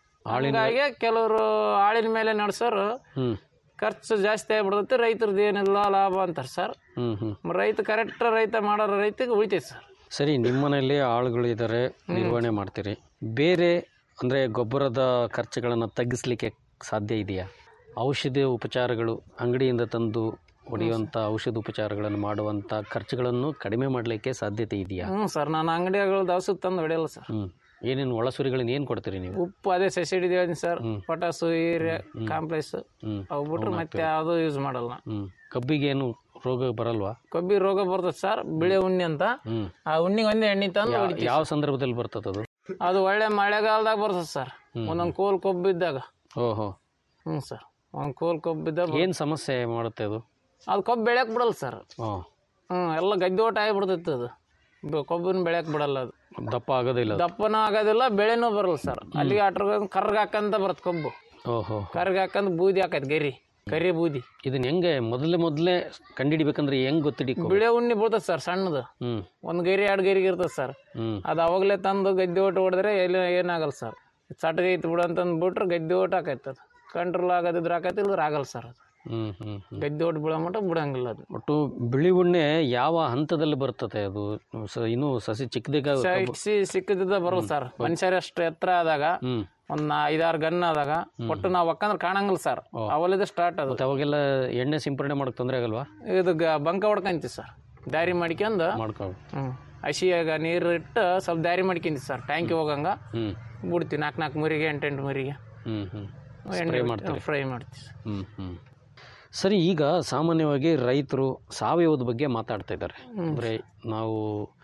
ಹಂಗಾಗಿ ಕೆಲವರು ಆಳಿನ ಮೇಲೆ ನಡೆಸೋರು ಹ್ಮ್ ಖರ್ಚು ಜಾಸ್ತಿ ಆಗಿಬಿಡ್ತೈತೆ ರೈತರದ್ದು ಏನಿಲ್ಲ ಲಾಭ ಅಂತಾರೆ ಸರ್ ಹ್ಮ್ ಹ್ಮ್ ರೈತ ಕರೆಕ್ಟ್ ರೈತ ಮಾಡೋ ರೈತಗೆ ಉಳಿತೈತೆ ಸರ್ ಸರಿ ನಿಮ್ಮ ಮನೆಯಲ್ಲಿ ಆಳುಗಳು ಇದ್ದಾರೆ ನಿರ್ವಹಣೆ ಮಾಡ್ತೀರಿ ಬೇರೆ ಅಂದರೆ ಗೊಬ್ಬರದ ಖರ್ಚುಗಳನ್ನು ತಗ್ಗಿಸ್ಲಿಕ್ಕೆ ಸಾಧ್ಯ ಇದೆಯಾ ಔಷಧಿ ಉಪಚಾರಗಳು ಅಂಗಡಿಯಿಂದ ತಂದು ಹೊಡೆಯುವಂಥ ಔಷಧ ಉಪಚಾರಗಳನ್ನು ಮಾಡುವಂಥ ಖರ್ಚುಗಳನ್ನು ಕಡಿಮೆ ಮಾಡಲಿಕ್ಕೆ ಸಾಧ್ಯತೆ ಇದೆಯಾ ಹ್ಞೂ ಸರ್ ನಾನು ಅಂಗಡಿಗಳು ಔಷಧ ತಂದು ಹೊಡೆಯಲ್ಲ ಸರ್ ಹ್ಞೂ ಏನೇನು ಒಳಸುರಿಗಳನ್ನ ಏನು ಕೊಡ್ತೀರಿ ನೀವು ಉಪ್ಪು ಅದೇ ಸೆಸಿಡಿ ಹೇಳಿದ್ದೀನಿ ಸರ್ ಪಟಾಸು ಹೀರೆ ಕಾಂಪ್ಲೆಕ್ಸ್ ಹ್ಞೂ ಅವು ಬಿಟ್ರೆ ಮತ್ತೆ ಯಾವುದು ಯೂಸ್ ಮಾಡಲ್ಲ ಹ್ಞೂ ಕಬ್ಬಿಗೆ ಏನು ರೋಗ ಬರಲ್ವಾ ಕಬ್ಬಿ ರೋಗ ಬರ್ತದೆ ಸರ್ ಬಿಳೆ ಉಣ್ಣಿ ಅಂತ ಹ್ಞೂ ಆ ಉಣ್ಣಿಗೆ ಒಂದೇ ಎಣ್ಣೆ ತಂದು ಹೊಡಿತೀವಿ ಯಾವ ಸಂದರ್ಭದಲ್ಲಿ ಬರ್ತದೆ ಅದು ಅದು ಒಳ್ಳೆ ಮಳೆಗಾಲದಾಗ ಬರ್ತದೆ ಸರ್ ಒಂದೊಂದು ಕೋಲ್ ಕೊಬ್ಬು ಇದ್ದಾಗ ಓಹೋ ಹ್ಞೂ ಸರ್ ಒಂದು ಕೋಲ್ ಕೊಬ್ಬು ಇದ್ದಾಗ ಏನು ಸಮಸ್ಯೆ ಮಾಡುತ್ತೆ ಅದು ಅದು ಕೊಬ್ಬು ಬೆಳೆಯಕ್ಕೆ ಬಿಡಲ್ಲ ಸರ್ ಓ ಹ್ಞೂ ಎಲ್ಲ ಗದ್ದೆ ಓಟ ಆಗಿಬಿಡ್ತೈತೆ ಅದು ಬ- ಕೊಬ್ಬಿನ ಬೆಳೆಯಕ್ಕೆ ಬಿಡಲ್ಲ ಅದು ದಪ್ಪ ಆಗೋದಿಲ್ಲ ಅದು. ದಪ್ಪನೂ ಆಗೋದಿಲ್ಲ ಬೆಳೆನೂ ಬರಲ್ಲ ಸರ್ ಅಲ್ಲಿಗೆ ಅಟ್ರ ಕರ್ಗ ಹಾಕಂತ ಬರುತ್ತೆ ಕೊಬ್ಬು ಓಹೋ ಕರ್ಗ ಹಾಕಂತ ಬೂದಿ ಹಾಕೈತೆ ಗರಿ ಕರಿ ಬೂದಿ ಇದನ್ನ ಹೆಂಗೆ ಮೊದಲೇ ಮೊದಲೇ ಕಂಡಿಡಿಬೇಕಂದ್ರೆ ಹೆಂಗ್ ಗೊತ್ತಿಡಿಕೋ ಬಿಳೆ ಉಣ್ಣಿ ಬೀಳ್ತದೆ ಸರ್ ಸಣ್ಣದು ಹ್ಮ್ ಒಂದು ಗರಿ ಎರಡು ಗರಿಗೆ ಇರ್ತದೆ ಸರ್ ಹ್ಮ್ ಅದು ಅವಾಗಲೇ ತಂದು ಗದ್ದೆ ಓಟ ಹೊಡೆದ್ರೆ ಎಲ್ಲಿ ಏನಾಗಲ್ಲ ಸರ್ ಚಟಗೆ ಐತಿ ಬಿಡು ಅಂತಂದು ಬಿಟ್ರೆ ಗದ್ದೆ ಓಟ ಆಕೈತೆ ಅದು ಕಂಟ್ರೋಲ್ ಆಗೋದಿದ್ರೆ ಆಕೈತಿ ಇಲ್ದ್ರೆ ಆಗಲ್ಲ ಸರ್ ಅದು ಹ್ಮ್ ಹ್ಮ್ ಹ್ಮ್. ಗದ್ದೆ ಓಟ್ ಬೀಳೋ ಮಟ್ಟ ಬಿಡಂಗಿಲ್ಲ ಅದು ಒಟ್ಟು ಬಿಳಿ ಉಣ್ಣೆ ಯಾವ ಹಂತದಲ್ಲಿ ಬರ್ತದೆ ಅದು ಸ- ಇನ್ನೂ ಸಸಿ ಚಿಕ್ಕದಿಗ ಸಿ ಸಿಕ್ಕದಿದ್ದ ಬರೋದು ಸರ್ ಮನುಷ್ಯರಷ್ಟು ಎತ್ತರ ಆದಾಗ ಹ್ಮ್ ಒಂದು ಐದಾರು ಗನ್ ಆದಾಗ ಒಟ್ಟು ನಾವು ಒಕ್ಕಂದ್ರೆ ಕಾಣಂಗಿಲ್ಲ ಸರ್ ಅವಲಿದ ಸ್ಟಾರ್ಟ್ ಅದು ಮತ್ತೆ ಅವಾಗೆಲ್ಲ ಎಣ್ಣೆ ಸಿಂಪರಣೆ ಮಾಡಕ್ ತೊಂದರೆ ಆಗಲ್ವಾ ಇದು ಗ- ಬಂಕ ಹೊಡ್ಕೊಂತೀವಿ ಸರ್ ದಾರಿ ಮಾಡ್ಕೊಂಡು ಮಾಡ್ಕೊ ಹ್ಞೂ ಹಸಿಯಾಗ ನೀರು ಇಟ್ಟು ಸ್ವಲ್ಪ ದಾರಿ ಮಾಡ್ಕೊಂತೀವಿ ಸರ್ ಟ್ಯಾಂಕಿ ಹೋಗಂಗ ಹ್ಮ್ ಬಿಡ್ತೀವಿ ನಾಲ್ಕು ನಾಲ್ಕು ಮರಿಗೆ ಎಂಟು ಎಂಟು ಮರಿಗೆ ಹ್ಮ್ ಹ್ಮ್ ಎಣ್ಣೆ ಮಾಡ್ತೀರಿ. ಫ್ರೈ ಮಾಡ್ತೀವಿ ಹ್ಮ್ ಹ್ಮ್ ಸರಿ ಈಗ ಸಾಮಾನ್ಯವಾಗಿ ರೈತರು ಸಾವಯವದ ಬಗ್ಗೆ ಮಾತಾಡ್ತಾ ಇದ್ದಾರೆ ಅಂದ್ರೆ ನಾವು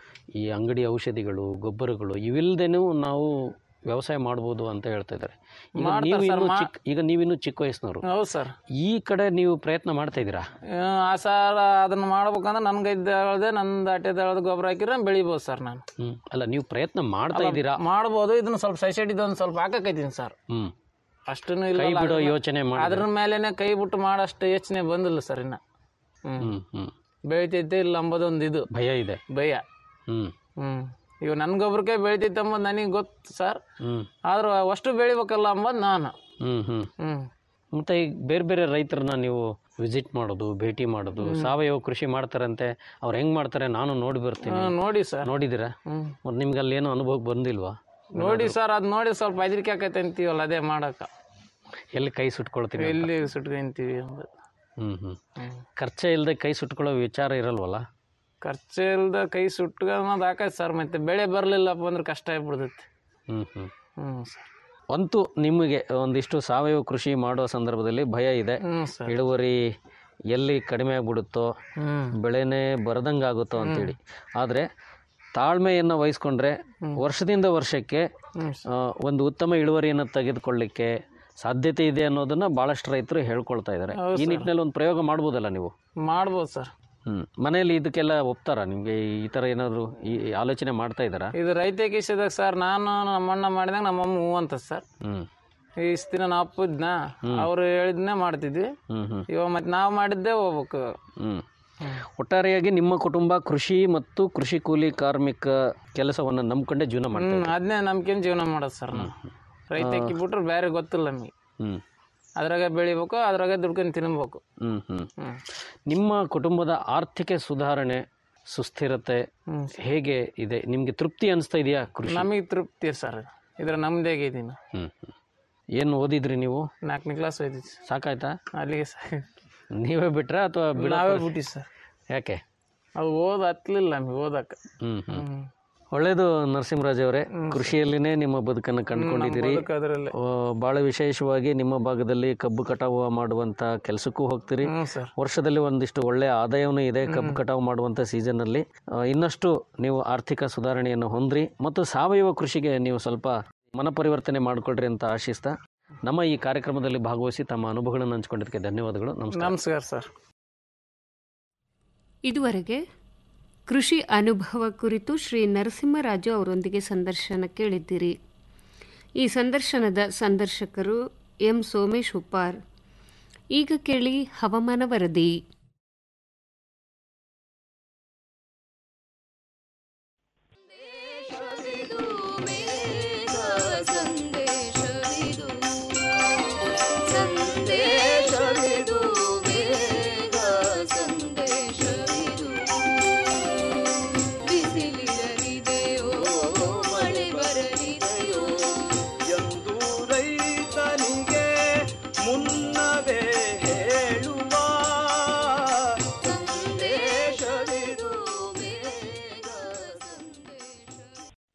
ಈ ಅಂಗಡಿ ಔಷಧಿಗಳು ಗೊಬ್ಬರಗಳು ಇವಿಲ್ದೇನೂ ನಾವು ವ್ಯವಸಾಯ ಮಾಡ್ಬೋದು ಅಂತ ಹೇಳ್ತಾ ಇದ್ದಾರೆ ಈಗ ಮಾಡ್ತಾರೆ ನೀವು ಸರ್, ಇನ್ನೂ ಮಾ- ಚಿಕ್ಕ ಈಗ ನೀವಿನ್ನೂ ಚಿಕ್ಕ ವಯಸ್ಸಿನವರು ಹೌದು ಸರ್ ಈ ಕಡೆ ನೀವು ಪ್ರಯತ್ನ ಮಾಡ್ತಾ ಇದ್ದೀರಾ ಆ ಸಾಲ ಅದನ್ನ ಮಾಡ್ಬೇಕಂದ್ರೆ ನನ್ನ ಗದ್ದೆ ನನ್ನ ದಾಟ್ಯದ ಗೊಬ್ಬರ ಹಾಕಿದ್ರೆ ಬೆಳಿಬೋದು ಸರ್ ನಾನು ಹ್ಮ್ ಅಲ್ಲ ನೀವು ಪ್ರಯತ್ನ ಮಾಡ್ತಾ ಇದ್ದೀರಾ ಮಾಡ್ಬೋದು ಇದನ್ನ ಸ್ವಲ್ಪ ಸೈಸೈಡ್ ಒಂದು ಸ್ವಲ್ಪ ಹಾಕಕೈತೀನಿ ಸರ್ ಹ್ಮ್ ಅಷ್ಟೂ ಕೈ ಇಲ್ಲ ಬಿಡೋ ಯೋಚನೆ ಮಾಡಿ ಅದ್ರ ಮೇಲೆನೆ ಕೈ ಬಿಟ್ಟು ಮಾಡೋಷ್ಟು ಯೋಚನೆ ಬಂದಿಲ್ಲ ಸರ್ ಇನ್ನ ಹ್ಮ್ ಹ್ಮ್ ಹ್ಮ್ ಬೆಳಿತೈತೆ ಇಲ್ಲ ಅಂಬೋದೊಂದು ಇದು ಭಯ ಇದೆ ಭಯ ಹ್ಮ್ ಹ್ಮ್ ಇವ್ ನನ್ನ ಗೊಬ್ಬರಕ್ಕೆ ಬೆಳಿತೈತೆ ಅಂಬೋದು ನನಗೆ ಗೊತ್ತು ಸರ್ ಹ್ಮ್ ಆದ್ರೆ ಅಷ್ಟು ಬೆಳಿಬೇಕಲ್ಲ ಅಂಬೋದು ನಾನು ಹ್ಮ್ ಹ್ಮ್ ಹ್ಮ್ ಮತ್ತೆ ಈಗ ಬೇರೆ ಬೇರೆ ರೈತರನ್ನ ನೀವು ವಿಸಿಟ್ ಮಾಡೋದು ಭೇಟಿ ಮಾಡೋದು ಸಾವಯವ ಕೃಷಿ ಮಾಡ್ತಾರಂತೆ ಅವ್ರು ಹೆಂಗ್ ಮಾಡ್ತಾರೆ ನಾನು ನೋಡಿ ಬರ್ತೀನಿ ಹ್ಮ್, ನೋಡಿ ಸರ್ ನೋಡಿದ್ದೀರಾ ಹ್ಮ್ ಮತ್ತೆ ನಿಮ್ಗೆ ಅಲ್ಲಿ ಏನೋ ಅನುಭವ ಬಂದಿಲ್ವಾ ನೋಡಿ ಸರ್ ಅದು ನೋಡಿ ಸ್ವಲ್ಪ ಹೆದರಿಕೆ ಆಕೈತೆ ಅಂತೀವಲ್ಲ ಅದೇ ಮಾಡಕ್ಕ ಎಲ್ಲಿ ಕೈ ಸುಟ್ಕೊಳ್ತೀನಿ ಅಂತ. ಎಲ್ಲಿ ಸುಟ್ಕೊಂತೀವಿ ಅಂದು ಹ್ಮ್ ಹ್ಮ್ ಹ್ಮ್. ಖರ್ಚೆ ಇಲ್ಲದೆ ಕೈ ಸುಟ್ಕೊಳ್ಳೋ ವಿಚಾರ ಇರಲ್ವಲ್ಲ ಖರ್ಚು ಇಲ್ದ ಕೈ ಸುಟ್ಕೊಳ್ಳೋದು ಹಾಕೈತೆ ಸರ್ ಮತ್ತೆ ಬೆಳೆ ಬರಲಿಲ್ಲಪ್ಪ ಅಂದ್ರೆ ಕಷ್ಟ ಆಗ್ಬಿಡ್ತೈತಿ ಹ್ಮ್ ಹ್ಮ್ ಹ್ಞೂ ಸರ್ ಅಂತೂ ನಿಮಗೆ ಒಂದಿಷ್ಟು ಸಾವಯವ ಕೃಷಿ ಮಾಡೋ ಸಂದರ್ಭದಲ್ಲಿ ಭಯ ಇದೆ ಹ್ಞೂ ಸರ್ ಇಳುವರಿ ಎಲ್ಲಿ ಕಡಿಮೆ ಆಗ್ಬಿಡುತ್ತೋ ಹ್ಞೂ ಬೆಳೆನೇ ಬರದಂಗೆ ಆಗುತ್ತೋ ಅಂತೇಳಿ ಆದರೆ ತಾಳ್ಮೆಯನ್ನು ವಹಿಸ್ಕೊಂಡ್ರೆ ವರ್ಷದಿಂದ ವರ್ಷಕ್ಕೆ ಹ್ಞೂ ಆ, ಒಂದು ಉತ್ತಮ ಇಳುವರಿಯನ್ನು ತೆಗೆದುಕೊಳ್ಳಿಕ್ಕೆ ಸಾಧ್ಯತೆ ಇದೆ ಅನ್ನೋದನ್ನ ಭಾಳಷ್ಟು ರೈತರು ಹೇಳ್ಕೊಳ್ತಾ ಇದ್ದಾರೆ ಈ ನಿಟ್ಟಿನಲ್ಲಿ ಒಂದು ಪ್ರಯೋಗ ಮಾಡ್ಬೋದಲ್ಲ ನೀವು ಮಾಡ್ಬೋದು ಸರ್ ಹ್ಮ್ ಮನೆಯಲ್ಲಿ ಇದಕ್ಕೆಲ್ಲ ಒಪ್ತಾರಾ ನಿಮಗೆ ಈ ಥರ ಏನಾದರೂ ಈ ಆಲೋಚನೆ ಮಾಡ್ತಾ ಇದ್ದಾರಾ ಇದು ರೈತ ಕಿಸಿದಾಗ ಸರ್ ನಾನು ನಮ್ಮಣ್ಣ ಮಾಡಿದಾಗ ನಮ್ಮಮ್ಮ ಹೂ ಅಂತ ಸರ್ ಹ್ಮ್ ಇಷ್ಟು ದಿನ ನಾವು ಅಪ್ಪ ಇದ್ನ ಅವ್ರು ಹೇಳಿದ್ನೇ ಮಾಡ್ತಿದ್ವಿ ಹ್ಮ್ ಹ್ಮ್ ಇವಾಗ ಮತ್ತೆ ನಾವು ಮಾಡಿದ್ದೇ ಹೋಗ್ಬೇಕು ಹ್ಮ್ ಒಟ್ಟಾರೆಯಾಗಿ ನಿಮ್ಮ ಕುಟುಂಬ ಕೃಷಿ ಮತ್ತು ಕೃಷಿ ಕೂಲಿ ಕಾರ್ಮಿಕ ಕೆಲಸವನ್ನು ನಂಬ್ಕೊಂಡೇ ಜೀವನ ಮಾಡ್ತಾರೆ ಹ್ಞೂ ಅದನ್ನೇ ನಂಬ್ಕೊಂಡು ಜೀವನ ಮಾಡೋದು ಸರ್ ನಾವು ರೈತಕ್ಕಿ ಬಿಟ್ರೆ ಬೇರೆ ಗೊತ್ತಿಲ್ಲ ನಮಗೆ ಹ್ಮ್ ಅದ್ರಾಗ ಬೆಳಿಬೇಕು ಅದ್ರಾಗ ದುಡ್ಕೊಂಡು ತಿನ್ಬೇಕು ಹ್ಮ್ ಹ್ಮ್ ಹ್ಞೂ ನಿಮ್ಮ ಕುಟುಂಬದ ಆರ್ಥಿಕ ಸುಧಾರಣೆ ಸುಸ್ಥಿರತೆ ಹ್ಞೂ ಹೇಗೆ ಇದೆ ನಿಮಗೆ ತೃಪ್ತಿ ಅನಿಸ್ತಾ ಇದೆಯಾ ಕೃಷಿ ನಮಗೆ ತೃಪ್ತಿ ಸರ್ ಇದ್ರ ನಮ್ದೇಗೆ ಇದೀನಿ ಹ್ಮ್ ಹ್ಮ್. ಏನು ಓದಿದ್ರಿ ನೀವು ನಾಲ್ಕನೇ ಕ್ಲಾಸ್ ಓದಿದ್ವಿ ಸಾಕಾಯ್ತಾ ಅಲ್ಲಿಗೆ ಸರ್ ನೀವೇ ಬಿಟ್ರಾ ಅಥವಾ ಬಿಡ ನಾವೇ ಬಿಟ್ಟಿ ಸರ್ ಯಾಕೆ ಅದು ಓದ್ ಹತ್ಲಿಲ್ಲ ನಮಗೆ ಓದಕ್ಕೆ ಹ್ಮ್ ಹ್ಮ್ ಹ್ಞೂ ಒಳ್ಳೇದು ನರಸಿಂಹರಾಜ್ ಅವರೇ ಕೃಷಿಯಲ್ಲಿನೇ ನಿಮ್ಮ ಬದುಕನ್ನು ಕಂಡುಕೊಂಡಿದ್ದೀರಿ ಅದರಲ್ಲಿ ಆ, ಬಹಳ ವಿಶೇಷವಾಗಿ ನಿಮ್ಮ ಭಾಗದಲ್ಲಿ ಕಬ್ಬು ಕಟಾವು ಮಾಡುವಂತ ಕೆಲಸಕ್ಕೂ ಹೋಗ್ತೀರಿ ಹ್ಞೂ ಸರ್ ವರ್ಷದಲ್ಲಿ ಒಂದಿಷ್ಟು ಒಳ್ಳೆ ಆದಾಯವೂ ಇದೆ ಕಬ್ಬು ಕಟಾವು ಮಾಡುವಂಥ ಸೀಸನ್ನಲ್ಲಿ ಆ, ಇನ್ನಷ್ಟು ನೀವು ಆರ್ಥಿಕ ಸುಧಾರಣೆಯನ್ನು ಹೊಂದ್ರಿ ಮತ್ತು ಸಾವಯವ ಕೃಷಿಗೆ ನೀವು ಸ್ವಲ್ಪ ಮನಪರಿವರ್ತನೆ ಮಾಡಿಕೊಳ್ರಿ ಅಂತ ಆಶಿಸ್ತಾ ನಮ್ಮ ಈ ಕಾರ್ಯಕ್ರಮದಲ್ಲಿ ಭಾಗವಹಿಸಿ ತಮ್ಮ ಅನುಭವಗಳನ್ನು ಹಂಚಿಕೊಂಡಿದ್ದಕ್ಕೆ ಧನ್ಯವಾದಗಳು ನಮಸ್ಕಾರ ನಮಸ್ಕಾರ ಸರ್ ಇದುವರೆಗೆ ಕೃಷಿ ಅನುಭವ ಕುರಿತು ಶ್ರೀ ನರಸಿಂಹರಾಜು ಅವರೊಂದಿಗೆ ಸಂದರ್ಶನ ಕೇಳಿದ್ದೀರಿ ಈ ಸಂದರ್ಶನದ ಸಂದರ್ಶಕರು ಎಂ ಸೋಮೇಶ್ ಉಪ್ಪಾರ್ ಈಗ ಕೇಳಿ ಹವಾಮಾನ ವರದಿ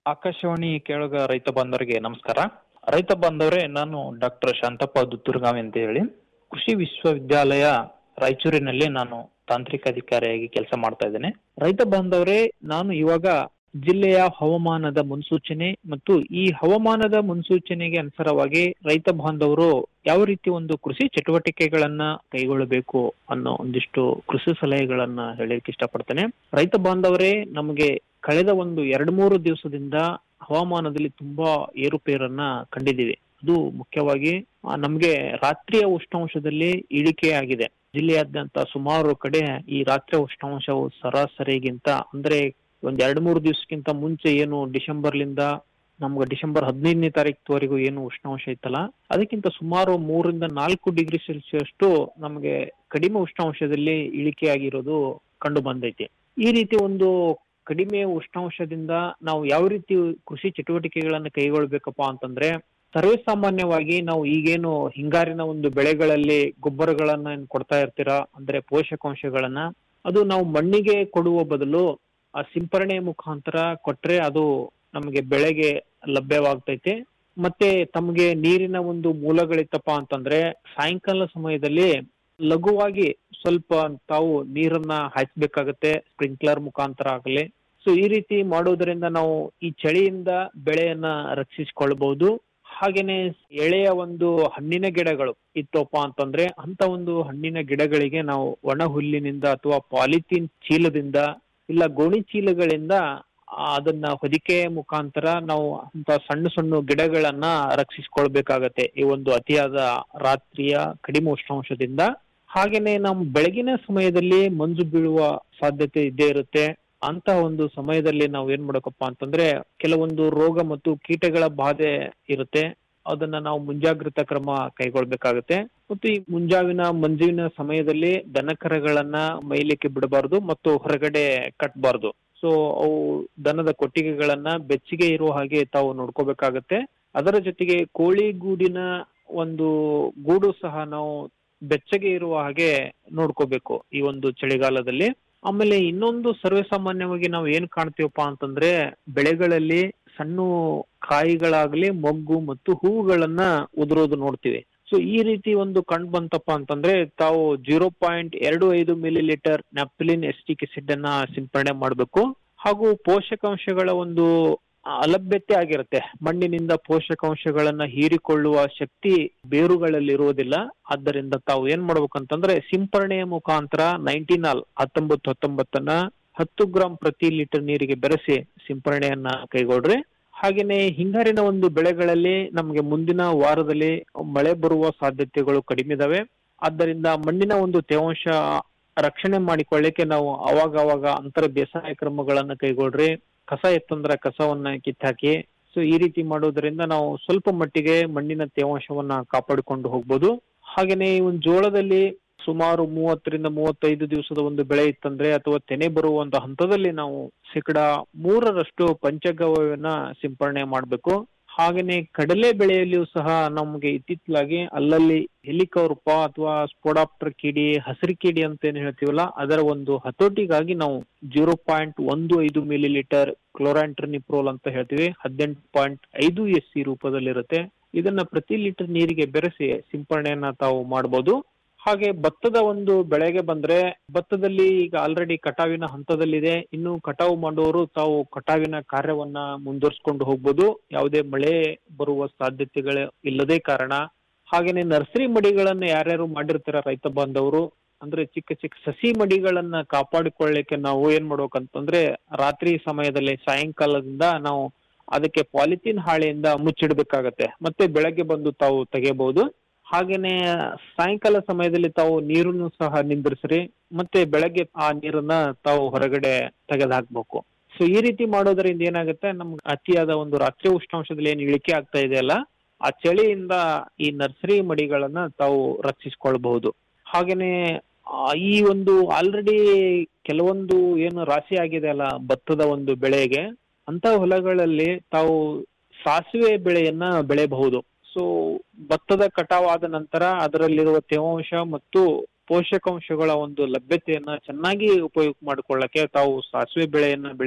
ಆಕಾಶವಾಣಿ ಕೇಳುಗ ರೈತ ಬಾಂಧವರಿಗೆ ನಮಸ್ಕಾರ ರೈತ ಬಾಂಧವರೇ ನಾನು ಡಾಕ್ಟರ್ ಶಾಂತಪ್ಪ ದುತ್ತೂರ್ಗಾವಿ ಅಂತ ಹೇಳಿ ಕೃಷಿ ವಿಶ್ವವಿದ್ಯಾಲಯ ರಾಯಚೂರಿನಲ್ಲಿ ನಾನು ತಾಂತ್ರಿಕ ಅಧಿಕಾರಿಯಾಗಿ ಕೆಲಸ ಮಾಡ್ತಾ ಇದ್ದೇನೆ ರೈತ ಬಾಂಧವರೇ ನಾನು ಇವಾಗ ಜಿಲ್ಲೆಯ ಹವಾಮಾನದ ಮುನ್ಸೂಚನೆ ಮತ್ತು ಈ ಹವಾಮಾನದ ಮುನ್ಸೂಚನೆಗೆ ಅನುಸಾರವಾಗಿ ರೈತ ಬಾಂಧವರು ಯಾವ ರೀತಿ ಒಂದು ಕೃಷಿ ಚಟುವಟಿಕೆಗಳನ್ನ ಕೈಗೊಳ್ಳಬೇಕು ಅನ್ನೋ ಒಂದಿಷ್ಟು ಕೃಷಿ ಸಲಹೆಗಳನ್ನ ಹೇಳಲಿಕ್ಕೆ ಇಷ್ಟಪಡ್ತೇನೆ ರೈತ ಬಾಂಧವರೇ ನಮಗೆ ಕಳೆದ ಒಂದು ಎರಡು ಮೂರು ದಿವಸದಿಂದ ಹವಾಮಾನದಲ್ಲಿ ತುಂಬಾ ಏರುಪೇರನ್ನ ಕಂಡಿದ್ದೀವಿ ಅದು ಮುಖ್ಯವಾಗಿ ಆ, ನಮ್ಗೆ ರಾತ್ರಿಯ ಉಷ್ಣಾಂಶದಲ್ಲಿ ಇಳಿಕೆಯಾಗಿದೆ ಜಿಲ್ಲೆಯಾದ್ಯಂತ ಸುಮಾರು ಕಡೆ ಈ ರಾತ್ರಿಯ ಉಷ್ಣಾಂಶವು ಸರಾಸರಿಗಿಂತ ಅಂದ್ರೆ ಒಂದ್ ಎರಡ್ ಮೂರು ದಿವಸಕ್ಕಿಂತ ಮುಂಚೆ ಏನು ಡಿಸೆಂಬರ್ಲಿಂದ ನಮ್ಗೆ ಡಿಸೆಂಬರ್ ಹದಿನೈದನೇ ತಾರೀಕುವರೆಗೂ ಏನು ಉಷ್ಣಾಂಶ ಇತ್ತಲ್ಲ ಅದಕ್ಕಿಂತ ಸುಮಾರು ಮೂರರಿಂದ ನಾಲ್ಕು ಡಿಗ್ರಿ ಸೆಲ್ಸಿಯಸ್ ನಮಗೆ ಕಡಿಮೆ ಉಷ್ಣಾಂಶದಲ್ಲಿ ಇಳಿಕೆಯಾಗಿರೋದು ಕಂಡು ಬಂದೈತಿ ಈ ರೀತಿ ಒಂದು ಕಡಿಮೆ ಉಷ್ಣಾಂಶದಿಂದ ನಾವು ಯಾವ ರೀತಿ ಕೃಷಿ ಚಟುವಟಿಕೆಗಳನ್ನ ಕೈಗೊಳ್ಬೇಕಪ್ಪ ಅಂತಂದ್ರೆ ಸರ್ವೇ ಸಾಮಾನ್ಯವಾಗಿ ನಾವು ಈಗೇನು ಹಿಂಗಾರಿನ ಒಂದು ಬೆಳೆಗಳಲ್ಲಿ ಗೊಬ್ಬರಗಳನ್ನ ಏನ್ ಕೊಡ್ತಾ ಇರ್ತೀರಾ ಅಂದ್ರೆ ಪೋಷಕಾಂಶಗಳನ್ನ ಅದು ನಾವು ಮಣ್ಣಿಗೆ ಕೊಡುವ ಬದಲು ಆ ಸಿಂಪರಣೆ ಮುಖಾಂತರ ಕೊಟ್ರೆ ಅದು ನಮಗೆ ಬೆಳೆಗೆ ಲಭ್ಯವಾಗ್ತೈತೆ ಮತ್ತೆ ತಮಗೆ ನೀರಿನ ಒಂದು ಮೂಲಗಳಿತ್ತಪ್ಪ ಅಂತಂದ್ರೆ ಸಾಯಂಕಾಲ ಸಮಯದಲ್ಲಿ ಲಘುವಾಗಿ ಸ್ವಲ್ಪ ತಾವು ನೀರನ್ನ ಹಾಯಿಸ್ಬೇಕಾಗತ್ತೆ ಸ್ಪ್ರಿಂಕ್ಲರ್ ಮುಖಾಂತರ ಆಗಲಿ ಸೊ ಈ ರೀತಿ ಮಾಡೋದ್ರಿಂದ ನಾವು ಈ ಚಳಿಯಿಂದ ಬೆಳೆಯನ್ನ ರಕ್ಷಿಸಿಕೊಳ್ಬಹುದು ಹಾಗೇನೆ ಎಳೆಯ ಒಂದು ಹಣ್ಣಿನ ಗಿಡಗಳು ಇತ್ತಪ್ಪ ಅಂತಂದ್ರೆ ಅಂತ ಒಂದು ಹಣ್ಣಿನ ಗಿಡಗಳಿಗೆ ನಾವು ಒಣ ಹುಲ್ಲಿನಿಂದ ಅಥವಾ ಪಾಲಿಥೀನ್ ಚೀಲದಿಂದ ಇಲ್ಲ ಗೋಣಿ ಚೀಲಗಳಿಂದ ಆ, ಅದನ್ನ ಹೊದಿಕೆ ಮುಖಾಂತರ ನಾವು ಅಂತ ಸಣ್ಣ ಸಣ್ಣ ಗಿಡಗಳನ್ನ ರಕ್ಷಿಸಿಕೊಳ್ಬೇಕಾಗತ್ತೆ ಈ ಒಂದು ಅತಿಯಾದ ರಾತ್ರಿಯ ಕಡಿಮೆ ಉಷ್ಣಾಂಶದಿಂದ ಹಾಗೇನೆ ನಮ್ ಬೆಳಗಿನ ಸಮಯದಲ್ಲಿ ಮಂಜು ಬೀಳುವ ಸಾಧ್ಯತೆ ಇದ್ದೇ ಇರುತ್ತೆ ಅಂತ ಒಂದು ಸಮಯದಲ್ಲಿ ನಾವು ಏನ್ ಮಾಡಬೇಕಪ್ಪ ಅಂತಂದ್ರೆ ಕೆಲವೊಂದು ರೋಗ ಮತ್ತು ಕೀಟಗಳ ಬಾಧೆ ಇರುತ್ತೆ ಅದನ್ನ ನಾವು ಮುಂಜಾಗ್ರತಾ ಕ್ರಮ ಕೈಗೊಳ್ಬೇಕಾಗತ್ತೆ ಮತ್ತು ಈ ಮುಂಜಾವಿನ ಮಂಜುವಿನ ಸಮಯದಲ್ಲಿ ದನಕರಗಳನ್ನ ಮೈಲಿಕ್ಕೆ ಬಿಡಬಾರ್ದು ಮತ್ತು ಹೊರಗಡೆ ಕಟ್ಟಬಾರ್ದು ಸೊ ಅವು ದನದ ಕೊಟ್ಟಿಗೆಗಳನ್ನ ಬೆಚ್ಚಗೆ ಇರುವ ಹಾಗೆ ತಾವು ನೋಡ್ಕೋಬೇಕಾಗತ್ತೆ ಅದರ ಜೊತೆಗೆ ಕೋಳಿ ಗೂಡಿನ ಒಂದು ಗೂಡು ಸಹ ನಾವು ಬೆಚ್ಚಗೆ ಇರುವ ಹಾಗೆ ನೋಡ್ಕೋಬೇಕು ಈ ಒಂದು ಚಳಿಗಾಲದಲ್ಲಿ ಆಮೇಲೆ ಇನ್ನೊಂದು ಸರ್ವೇ ಸಾಮಾನ್ಯವಾಗಿ ನಾವು ಏನ್ ಕಾಣ್ತೀವಪ್ಪ ಅಂತಂದ್ರೆ ಬೆಳೆಗಳಲ್ಲಿ ಸಣ್ಣ ಕಾಯಿಗಳಾಗ್ಲಿ ಮೊಗ್ಗು ಮತ್ತು ಹೂವುಗಳನ್ನ ಉದುರೋದು ನೋಡ್ತೀವಿ ಸೊ ಈ ರೀತಿ ಒಂದು ಕಂಡು ಬಂತಪ್ಪ ಅಂತಂದ್ರೆ ತಾವು ಜೀರೋ ಪಾಯಿಂಟ್ ಎರಡು ಐದು milli litre naphthalene acetic acid ಅನ್ನ ಸಿಂಪರಣೆ ಮಾಡಬೇಕು ಹಾಗೂ ಪೋಷಕಾಂಶಗಳ ಒಂದು ಅಲಭ್ಯತೆ ಆಗಿರುತ್ತೆ ಮಣ್ಣಿನಿಂದ ಪೋಷಕಾಂಶಗಳನ್ನ ಹೀರಿಕೊಳ್ಳುವ ಶಕ್ತಿ ಬೇರುಗಳಲ್ಲಿ ಇರುವುದಿಲ್ಲ ಆದ್ದರಿಂದ ತಾವು ಏನ್ ಮಾಡ್ಬೇಕಂತಂದ್ರೆ ಸಿಂಪರಣೆಯ ಮುಖಾಂತರ ನೈನ್ಟೀನಾಲ್ ಹತ್ತೊಂಬತ್ತು ಹತ್ತೊಂಬತ್ತನ್ನ ಹತ್ತು ಗ್ರಾಂ ಪ್ರತಿ ಲೀಟರ್ ನೀರಿಗೆ ಬೆರೆಸಿ ಸಿಂಪರಣೆಯನ್ನ ಕೈಗೊಳ್ರಿ ಹಾಗೇನೆ ಹಿಂಗಾರಿನ ಒಂದು ಬೆಳೆಗಳಲ್ಲಿ ನಮಗೆ ಮುಂದಿನ ವಾರದಲ್ಲಿ ಮಳೆ ಬರುವ ಸಾಧ್ಯತೆಗಳು ಕಡಿಮೆ ಇದಾವೆ ಆದ್ದರಿಂದ ಮಣ್ಣಿನ ಒಂದು ತೇವಾಂಶ ರಕ್ಷಣೆ ಮಾಡಿಕೊಳ್ಳಿಕ್ಕೆ ನಾವು ಅವಾಗ ಅವಾಗ ಅಂತರ ಬೇಸಾಯ ಕ್ರಮಗಳನ್ನ ಕೈಗೊಳ್ರಿ ಕಸ ಎತ್ತಂದ್ರ ಕಸವನ್ನ ಕಿತ್ತಾಕಿ ಸೊ ಈ ರೀತಿ ಮಾಡೋದ್ರಿಂದ ನಾವು ಸ್ವಲ್ಪ ಮಟ್ಟಿಗೆ ಮಣ್ಣಿನ ತೇವಾಂಶವನ್ನ ಕಾಪಾಡಿಕೊಂಡು ಹೋಗ್ಬೋದು ಹಾಗೇನೆ ಈ ಒಂದು ಜೋಳದಲ್ಲಿ ಸುಮಾರು ಮೂವತ್ತರಿಂದ ಮೂವತ್ತೈದು ದಿವಸದ ಒಂದು ಬೆಳೆ ಇತ್ತಂದ್ರೆ ಅಥವಾ ತೆನೆ ಬರುವಂತ ಹಂತದಲ್ಲಿ ನಾವು ಶೇಕಡ ಮೂರರಷ್ಟು ಪಂಚಗವ್ಯವನ್ನ ಸಿಂಪರಣೆ ಮಾಡಬೇಕು ಹಾಗೇನೆ ಕಡಲೆ ಬೆಳೆಯಲ್ಲಿಯೂ ಸಹ ನಮಗೆ ಇತ್ತಿತ್ತಲಾಗಿ ಅಲ್ಲಲ್ಲಿ ಹೆಲಿಕೌರ್ಪ ಅಥವಾ ಸ್ಪೋಡಾಪ್ಟರ್ ಕಿಡಿ ಹಸಿರು ಕಿಡಿ ಅಂತ ಏನ್ ಹೇಳ್ತೀವಲ್ಲ ಅದರ ಒಂದು ಹತೋಟಿಗಾಗಿ ನಾವು ಜೀರೋ ಪಾಯಿಂಟ್ ಒಂದು ಐದು ಮಿಲಿ ಲೀಟರ್ ಕ್ಲೋರಾಂಟ್ರನಿಪ್ರೋಲ್ ಅಂತ ಹೇಳ್ತೀವಿ ಹದಿನೆಂಟು ಪಾಯಿಂಟ್ ಐದು ಎಸ್ ಸಿ ರೂಪದಲ್ಲಿರುತ್ತೆ ಇದನ್ನ ಪ್ರತಿ ಲೀಟರ್ ನೀರಿಗೆ ಬೆರೆಸಿ ಸಿಂಪರಣೆಯನ್ನ ತಾವು ಮಾಡಬಹುದು ಹಾಗೆ ಭತ್ತದ ಒಂದು ಬೆಳೆಗೆ ಬಂದ್ರೆ ಭತ್ತದಲ್ಲಿ ಈಗ ಆಲ್ರೆಡಿ ಕಟಾವಿನ ಹಂತದಲ್ಲಿದೆ ಇನ್ನು ಕಟಾವು ಮಾಡುವವರು ತಾವು ಕಟಾವಿನ ಕಾರ್ಯವನ್ನ ಮುಂದುವರ್ಸ್ಕೊಂಡು ಹೋಗ್ಬೋದು ಯಾವುದೇ ಮಳೆ ಬರುವ ಸಾಧ್ಯತೆಗಳು ಇಲ್ಲದೇ ಕಾರಣ ಹಾಗೇನೆ ನರ್ಸರಿ ಮಡಿಗಳನ್ನ ಯಾರ್ಯಾರು ಮಾಡಿರ್ತಾರ ರೈತ ಬಾಂಧವರು ಅಂದ್ರೆ ಚಿಕ್ಕ ಚಿಕ್ಕ ಸಸಿ ಮಡಿಗಳನ್ನ ಕಾಪಾಡಿಕೊಳ್ಳಿಕ್ಕೆ ನಾವು ಏನ್ ಮಾಡ್ಬೇಕಂತಂದ್ರೆ ರಾತ್ರಿ ಸಮಯದಲ್ಲಿ ಸಾಯಂಕಾಲದಿಂದ ನಾವು ಅದಕ್ಕೆ ಪಾಲಿಥೀನ್ ಹಾಳೆಯಿಂದ ಮುಚ್ಚಿಡ್ಬೇಕಾಗತ್ತೆ ಮತ್ತೆ ಬೆಳಗ್ಗೆ ಬಂದು ತಾವು ತೆಗೆಯಬಹುದು ಹಾಗೇನೆ ಸಾಯಂಕಾಲ ಸಮಯದಲ್ಲಿ ತಾವು ನೀರನ್ನು ಸಹ ನಿಂದ್ರಿಸ್ರಿ ಮತ್ತೆ ಬೆಳಗ್ಗೆ ಆ ನೀರನ್ನ ತಾವು ಹೊರಗಡೆ ತೆಗೆದು ಹಾಕ್ಬೇಕು ಸೊ ಈ ರೀತಿ ಮಾಡೋದ್ರಿಂದ ಏನಾಗುತ್ತೆ ನಮ್ಗೆ ಅತಿಯಾದ ಒಂದು ರಾತ್ರಿ ಉಷ್ಣಾಂಶದಲ್ಲಿ ಏನ್ ಇಳಿಕೆ ಆಗ್ತಾ ಇದೆಯಲ್ಲ ಆ ಚಳಿಯಿಂದ ಈ ನರ್ಸರಿ ಮಡಿಗಳನ್ನ ತಾವು ರಕ್ಷಿಸಿಕೊಳ್ಬಹುದು ಹಾಗೇನೆ ಆ, ಈ ಒಂದು ಆಲ್ರೆಡಿ ಕೆಲವೊಂದು ಏನು ರಾಶಿ ಆಗಿದೆ ಅಲ್ಲ ಭತ್ತದ ಒಂದು ಬೆಳೆಗೆ ಅಂತ ಹೊಲಗಳಲ್ಲಿ ತಾವು ಸಾಸಿವೆ ಬೆಳೆಯನ್ನ ಬೆಳೆಯಬಹುದು ಸೊ ಭತ್ತದ ಕಟಾವಾದ ನಂತರ ಅದರಲ್ಲಿರುವ ತೇವಾಂಶ ಮತ್ತು ಪೋಷಕಾಂಶಗಳ ಒಂದು ಲಭ್ಯತೆಯನ್ನ ಚೆನ್ನಾಗಿ ಉಪಯೋಗ ಮಾಡಿಕೊಳ್ಳಕ್ಕೆ ತಾವು ಸಾಸಿವೆ ಬೆಳೆಯನ್ನ ಬೆಳೆಯಿರಿ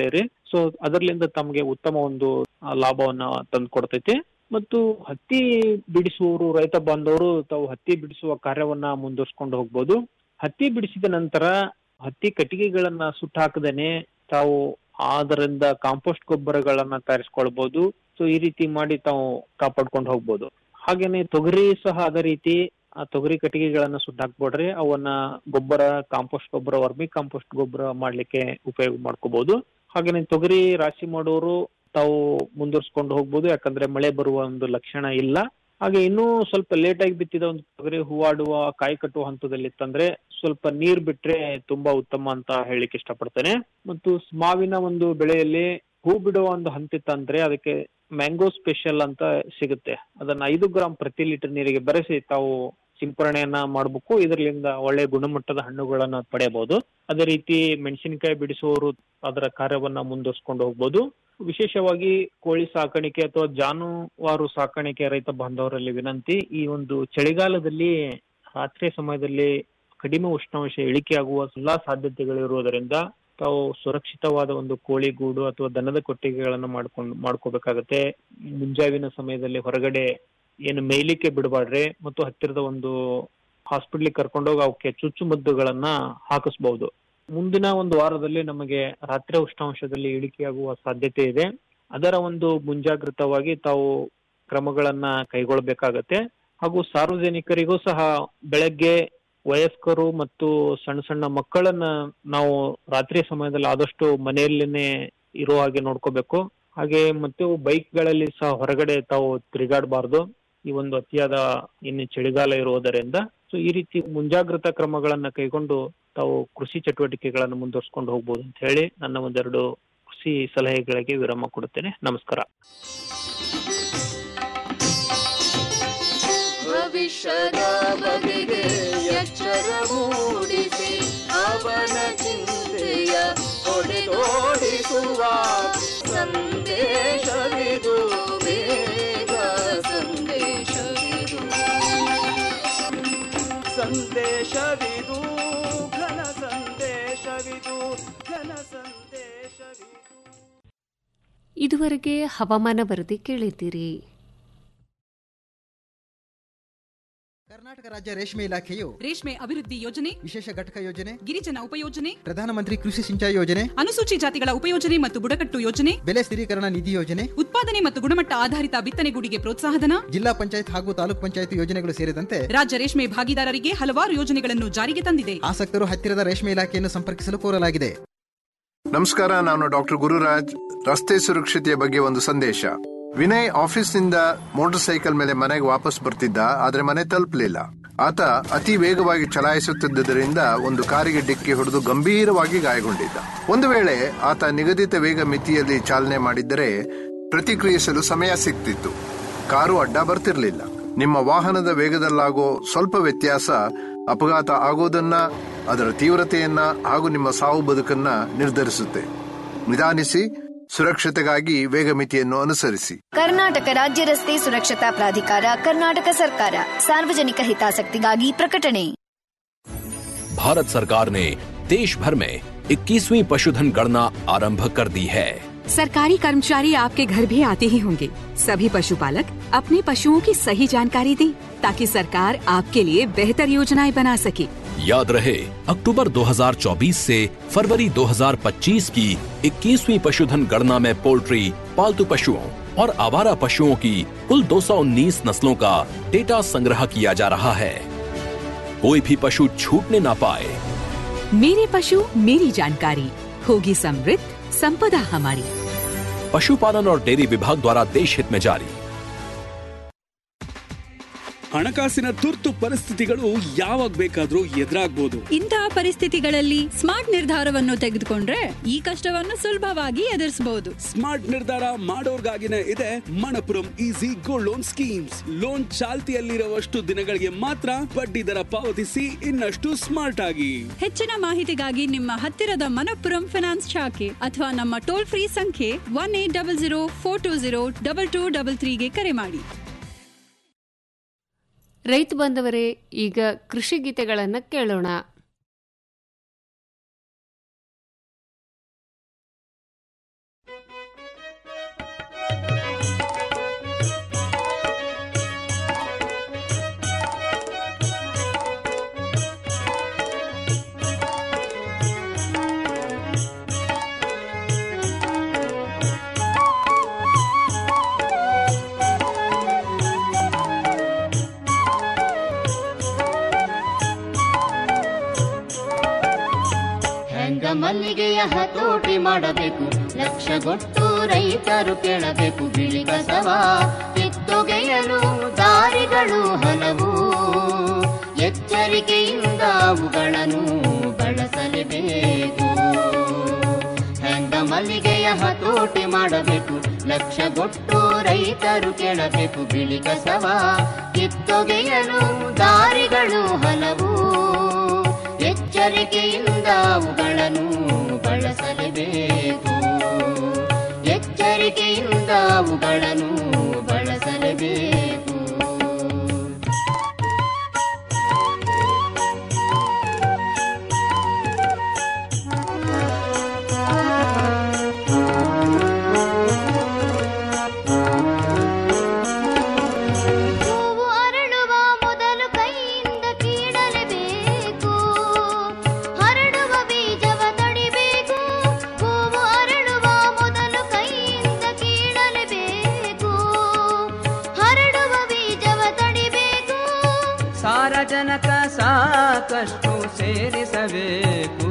ಸೊ ಅದರ್ಲಿಂದ ತಮಗೆ ಉತ್ತಮ ಒಂದು ಆ, ಲಾಭವನ್ನ ತಂದು ಕೊಡ್ತೈತಿ ಮತ್ತು ಹತ್ತಿ ಬಿಡಿಸುವವರು ರೈತ ಬಾಂಧವರು ತಾವು ಹತ್ತಿ ಬಿಡಿಸುವ ಕಾರ್ಯವನ್ನ ಮುಂದುವರ್ಸ್ಕೊಂಡು ಹೋಗ್ಬೋದು ಹತ್ತಿ ಬಿಡಿಸಿದ ನಂತರ ಹತ್ತಿ ಕಟ್ಟಿಗೆಗಳನ್ನ ಸುಟ್ಟು ಹಾಕದೇನೆ ತಾವು ಅದರಿಂದ ಕಾಂಪೋಸ್ಟ್ ಗೊಬ್ಬರಗಳನ್ನ ತಯಾರಿಸ್ಕೊಳ್ಬಹುದು ಸೊ ಈ ರೀತಿ ಮಾಡಿ ತಾವು ಕಾಪಾಡ್ಕೊಂಡು ಹೋಗ್ಬೋದು ಹಾಗೇನೆ ತೊಗರಿ ಸಹ ಅದೇ ರೀತಿ ಆ ತೊಗರಿ ಕಟ್ಟಿಗೆಗಳನ್ನ ಸುಟ್ಟು ಹಾಕ್ಬಿಡ್ರಿ ಅವನ್ನ ಗೊಬ್ಬರ ಕಾಂಪೋಸ್ಟ್ ಗೊಬ್ಬರ ವರ್ಮಿ ಕಾಂಪೋಸ್ಟ್ ಗೊಬ್ಬರ ಮಾಡ್ಲಿಕ್ಕೆ ಉಪಯೋಗ ಮಾಡ್ಕೋಬಹುದು ಹಾಗೇನೆ ತೊಗರಿ ರಾಶಿ ಮಾಡೋರು ತಾವು ಮುಂದುವರ್ಸ್ಕೊಂಡು ಹೋಗ್ಬೋದು ಯಾಕಂದ್ರೆ ಮಳೆ ಬರುವ ಒಂದು ಲಕ್ಷಣ ಇಲ್ಲ ಹಾಗೆ ಇನ್ನೂ ಸ್ವಲ್ಪ ಲೇಟ್ ಆಗಿ ಬಿತ್ತಿದ ಒಂದು ತೊಗರಿ ಹೂವಾಡುವ ಕಾಯಿ ಕಟ್ಟುವ ಹಂತದಲ್ಲಿ ಇತ್ತಂದ್ರೆ ಸ್ವಲ್ಪ ನೀರ್ ಬಿಟ್ರೆ ತುಂಬಾ ಉತ್ತಮ ಅಂತ ಹೇಳಿಕ್ಕೆ ಇಷ್ಟಪಡ್ತೇನೆ ಮತ್ತು ಮಾವಿನ ಒಂದು ಬೆಳೆಯಲ್ಲಿ ಹೂ ಬಿಡುವ ಒಂದು ಹಂತಿತ್ತಂದ್ರೆ ಅದಕ್ಕೆ ಮ್ಯಾಂಗೋ ಸ್ಪೆಷಲ್ ಅಂತ ಸಿಗುತ್ತೆ ಅದನ್ನ ಐದು ಗ್ರಾಂ ಪ್ರತಿ ಲೀಟರ್ ನೀರಿಗೆ ಬೆರೆಸಿ ತಾವು ಸಿಂಪರಣೆಯನ್ನ ಮಾಡಬೇಕು ಇದರಿಂದ ಒಳ್ಳೆ ಗುಣಮಟ್ಟದ ಹಣ್ಣುಗಳನ್ನ ಪಡೆಯಬಹುದು ಅದೇ ರೀತಿ ಮೆಣಸಿನಕಾಯಿ ಬಿಡಿಸುವವರು ಅದರ ಕಾರ್ಯವನ್ನ ಮುಂದುವರ್ಸ್ಕೊಂಡು ಹೋಗ್ಬೋದು ವಿಶೇಷವಾಗಿ ಕೋಳಿ ಸಾಕಾಣಿಕೆ ಅಥವಾ ಜಾನುವಾರು ಸಾಕಾಣಿಕೆ ರೈತ ಬಾಂಧವರಲ್ಲಿ ವಿನಂತಿ ಈ ಒಂದು ಚಳಿಗಾಲದಲ್ಲಿ ರಾತ್ರಿ ಸಮಯದಲ್ಲಿ ಕಡಿಮೆ ಉಷ್ಣಾಂಶ ಇಳಿಕೆಯಾಗುವ ಎಲ್ಲಾ ಸಾಧ್ಯತೆಗಳಿರುವುದರಿಂದ ತಾವು ಸುರಕ್ಷಿತವಾದ ಒಂದು ಕೋಳಿ ಗೂಡು ಅಥವಾ ದನದ ಕೊಟ್ಟಿಗೆಗಳನ್ನ ಮಾಡ್ಕೊಂಡು ಮಾಡ್ಕೋಬೇಕಾಗತ್ತೆ ಮುಂಜಾವಿನ ಸಮಯದಲ್ಲಿ ಹೊರಗಡೆ ಏನು ಮೇಯ್ಲಿಕ್ಕೆ ಬಿಡಬಾಡ್ರಿ ಮತ್ತು ಹತ್ತಿರದ ಒಂದು ಹಾಸ್ಪಿಟ್ಲಿಗೆ ಕರ್ಕೊಂಡೋಗಿ ಅವಕ್ಕೆ ಚುಚ್ಚುಮದ್ದುಗಳನ್ನ ಹಾಕಿಸ್ಬಹುದು ಮುಂದಿನ ಒಂದು ವಾರದಲ್ಲಿ ನಮಗೆ ರಾತ್ರಿ ಉಷ್ಣಾಂಶದಲ್ಲಿ ಇಳಿಕೆಯಾಗುವ ಸಾಧ್ಯತೆ ಇದೆ ಅದರ ಒಂದು ಮುಂಜಾಗೃತವಾಗಿ ತಾವು ಕ್ರಮಗಳನ್ನ ಕೈಗೊಳ್ಳಬೇಕಾಗತ್ತೆ ಹಾಗೂ ಸಾರ್ವಜನಿಕರಿಗೂ ಸಹ ಬೆಳಗ್ಗೆ ವಯಸ್ಕರು ಮತ್ತು ಸಣ್ಣ ಸಣ್ಣ ಮಕ್ಕಳನ್ನ ನಾವು ರಾತ್ರಿ ಸಮಯದಲ್ಲಿ ಆದಷ್ಟು ಮನೆಯಲ್ಲೇನೆ ಇರೋ ಹಾಗೆ ನೋಡ್ಕೋಬೇಕು ಹಾಗೆ ಮತ್ತು ಬೈಕ್ಗಳಲ್ಲಿ ಸಹ ಹೊರಗಡೆ ತಾವು ತಿರುಗಾಡಬಾರ್ದು ಈ ಒಂದು ಅತಿಯಾದ ಇನ್ನು ಚಳಿಗಾಲ ಇರುವುದರಿಂದ ಸೊ ಈ ರೀತಿ ಮುಂಜಾಗ್ರತಾ ಕ್ರಮಗಳನ್ನ ಕೈಗೊಂಡು ತಾವು ಕೃಷಿ ಚಟುವಟಿಕೆಗಳನ್ನು ಮುಂದುವರ್ಸ್ಕೊಂಡು ಹೋಗ್ಬೋದು ಅಂತ ಹೇಳಿ ನನ್ನ ಒಂದೆರಡು ಕೃಷಿ ಸಲಹೆಗಳಿಗೆ ವಿರಾಮ ಕೊಡುತ್ತೇನೆ ನಮಸ್ಕಾರ ಭವಿಷ್ಯದ ಬಗೆಗೆ ಎಚ್ಚರ ಮೂಡಿಸಿ ಅವನ ಚಿಂತೆಯ ಹೊಡೆದೋಡಿಸುವ ಸಂದೇಶವಿದು ಬೇಗ ಸಂದೇಶವಿದು ಸಂದೇಶವಿದು ಘನ ಸಂದೇಶವಿದು ಘನ ಸಂದೇಶವಿದು ಇದುವರೆಗೆ ಹವಾಮಾನ ವರದಿ ಕೇಳಿದ್ದೀರಿ ಕರ್ನಾಟಕ ರಾಜ್ಯ ರೇಷ್ಮೆ ಇಲಾಖೆಯು ರೇಷ್ಮೆ ಅಭಿವೃದ್ಧಿ ಯೋಜನೆ ವಿಶೇಷ ಘಟಕ ಯೋಜನೆ ಗಿರಿಜನ ಉಪಯೋಜನೆ ಪ್ರಧಾನಮಂತ್ರಿ ಕೃಷಿ ಸಿಂಚಾಯಿ ಯೋಜನೆ ಅನುಸೂಚಿ ಜಾತಿಗಳ ಉಪಯೋಜನೆ ಮತ್ತು ಬುಡಕಟ್ಟು ಯೋಜನೆ ಬೆಲೆ ಸ್ಥಿರೀಕರಣ ನಿಧಿ ಯೋಜನೆ ಉತ್ಪಾದನೆ ಮತ್ತು ಗುಣಮಟ್ಟ ಆಧಾರಿತ ಬಿತ್ತನೆಗೂಡಿಗೆ ಪ್ರೋತ್ಸಾಹಧನ ಜಿಲ್ಲಾ ಪಂಚಾಯತ್ ಹಾಗೂ ತಾಲೂಕ್ ಪಂಚಾಯತ್ ಯೋಜನೆಗಳು ಸೇರಿದಂತೆ ರಾಜ್ಯ ರೇಷ್ಮೆ ಭಾಗಿದಾರರಿಗೆ ಹಲವಾರು ಯೋಜನೆಗಳನ್ನು ಜಾರಿಗೆ ತಂದಿದೆ ಆಸಕ್ತರು ಹತ್ತಿರದ ರೇಷ್ಮೆ ಇಲಾಖೆಯನ್ನು ಸಂಪರ್ಕಿಸಲು ಕೋರಲಾಗಿದೆ ನಮಸ್ಕಾರ ನಾನು ಡಾಕ್ಟರ್ ಗುರುರಾಜ್ ರಸ್ತೆ ಸುರಕ್ಷತೆಯ ಬಗ್ಗೆ ಒಂದು ಸಂದೇಶ ವಿನಯ್ ಆಫೀಸ್ನಿಂದ ಮೋಟಾರ್ ಸೈಕಲ್ ಮೇಲೆ ಮನೆಗೆ ವಾಪಸ್ ಬರ್ತಿದ್ದ ಆದ್ರೆ ಮನೆ ತಲುಪಲಿಲ್ಲ ಆತ ಅತಿ ವೇಗವಾಗಿ ಚಲಾಯಿಸುತ್ತಿದ್ದರಿಂದ ಒಂದು ಕಾರಿಗೆ ಡಿಕ್ಕಿ ಹೊಡೆದು ಗಂಭೀರವಾಗಿ ಗಾಯಗೊಂಡಿದ್ದ ಒಂದು ವೇಳೆ ಆತ ನಿಗದಿತ ವೇಗ ಮಿತಿಯಲ್ಲಿ ಚಾಲನೆ ಮಾಡಿದ್ದರೆ ಪ್ರತಿಕ್ರಿಯಿಸಲು ಸಮಯ ಸಿಗ್ತಿತ್ತು ಕಾರು ಅಡ್ಡ ಬರ್ತಿರ್ಲಿಲ್ಲ ನಿಮ್ಮ ವಾಹನದ ವೇಗದಲ್ಲಾಗೋ ಸ್ವಲ್ಪ ವ್ಯತ್ಯಾಸ ಅಪಘಾತ ಆಗೋದನ್ನ ಅದರ ತೀವ್ರತೆಯನ್ನ ಹಾಗೂ ನಿಮ್ಮ ಸಾವು ಬದುಕನ್ನ ನಿರ್ಧರಿಸುತ್ತೆ ನಿಧಾನಿಸಿ ಸುರಕ್ಷತೆಗಾಗಿ ವೇಗ ಮಿತಿಯನ್ನು ಅನುಸರಿಸಿ ಕರ್ನಾಟಕ ರಾಜ್ಯ ರಸ್ತೆ ಸುರಕ್ಷತಾ ಪ್ರಾಧಿಕಾರ ಕರ್ನಾಟಕ ಸರ್ಕಾರ ಸಾರ್ವಜನಿಕ ಹಿತಾಸಕ್ತಿಗಾಗಿ ಪ್ರಕಟಣೆ भारत सरकार ने देश भर में 21वीं पशुधन गणना आरंभ कर दी है सरकारी कर्मचारी आपके घर भी आते ही होंगे सभी पशुपालक अपने पशुओं की सही जानकारी दें ताकि सरकार आपके लिए बेहतर योजनाएं बना सके याद रहे अक्टूबर 2024 से फरवरी 2025 की 21वीं पशुधन गणना में पोल्ट्री पालतू पशुओं और आवारा पशुओं की कुल 219 नस्लों का डेटा संग्रह किया जा रहा है कोई भी पशु छूटने ना पाए मेरे पशु मेरी जानकारी होगी समृद्ध संपदा हमारी पशुपालन और डेयरी विभाग द्वारा देश हित में जारी ಹಣಕಾಸಿನ ತುರ್ತು ಪರಿಸ್ಥಿತಿಗಳು ಯಾವಾಗ ಬೇಕಾದ್ರೂ ಎದುರಾಗ್ಬೋದು ಇಂತಹ ಪರಿಸ್ಥಿತಿಗಳಲ್ಲಿ ಸ್ಮಾರ್ಟ್ ನಿರ್ಧಾರವನ್ನು ತೆಗೆದುಕೊಂಡ್ರೆ ಈ ಕಷ್ಟವನ್ನು ಸುಲಭವಾಗಿ ಎದುರಿಸಬಹುದು ಸ್ಮಾರ್ಟ್ ನಿರ್ಧಾರ ಮಾಡೋರ್ಗಾಗಿನೇ ಇದೆ Manappuram easy gold loan schemes loan ಚಾಲ್ತಿಯಲ್ಲಿರುವಷ್ಟು ದಿನಗಳಿಗೆ ಮಾತ್ರ ಬಡ್ಡಿ ದರ ಪಾವತಿಸಿ ಇನ್ನಷ್ಟು ಸ್ಮಾರ್ಟ್ ಆಗಿ ಹೆಚ್ಚಿನ ಮಾಹಿತಿಗಾಗಿ ನಿಮ್ಮ ಹತ್ತಿರದ ಮನಪ್ಪುರಂ ಫಿನಾನ್ಸ್ ಶಾಖೆ ಅಥವಾ ನಮ್ಮ ಟೋಲ್ ಫ್ರೀ ಸಂಖ್ಯೆ one eight double zero four two zero double two double ತ್ರೀಗೆ ಕರೆ ಮಾಡಿ ರೈತ ಬಾಂಧವರೇ ಈಗ ಕೃಷಿ ಗೀತೆಗಳನ್ನು ಕೇಳೋಣ ಮಲ್ಲಿಗೆಯ ಹತೋಟಿ ಮಾಡಬೇಕು ಲಕ್ಷಗೊಟ್ಟು ರೈತರು ಕೇಳಬೇಕು ಬಿಳಿ ಕಸವ ಕಿತ್ತೊಗೆಯಲು ದಾರಿಗಳು ಹಲವು ಎಚ್ಚರಿಕೆಯಿಂದ ಅವುಗಳನ್ನು ಬಳಸಲೇಬೇಕು ಹೆಂಗ ಮಲ್ಲಿಗೆಯ ಹತೋಟಿ ಮಾಡಬೇಕು ಲಕ್ಷಗೊಟ್ಟು ರೈತರು ಕೇಳಬೇಕು ಬಿಳಿ ಕಸವ ಕಿತ್ತೊಗೆಯಲು ದಾರಿಗಳು ಹಲವು ಎಚ್ಚರಿಕೆಯಿಂದ ಅವುಗಳನ್ನು ಬಳಸಲೇಬೇಕು ಎಚ್ಚರಿಕೆಯಿಂದ ಅವುಗಳನ್ನು ಬಳಸಲೇಬೇಕು ಹೂವು ಅರಳುವ ಮೊದಲು ಕೈಯಿಂದ ಕೀಳಲೇಬೇಕು ಹರಡುವ ಬೀಜವ ತಡಿಬೇಕು ಹೂವು ಅರಳುವ ಮೊದಲು ಕೈಯಿಂದ ಕೀಳಲೇಬೇಕು ಹರಡುವ ಬೀಜವ ತಡಿಬೇಕು ಸಾರಜನಕ ಸಾಕಷ್ಟು ಸೇರಿಸಬೇಕು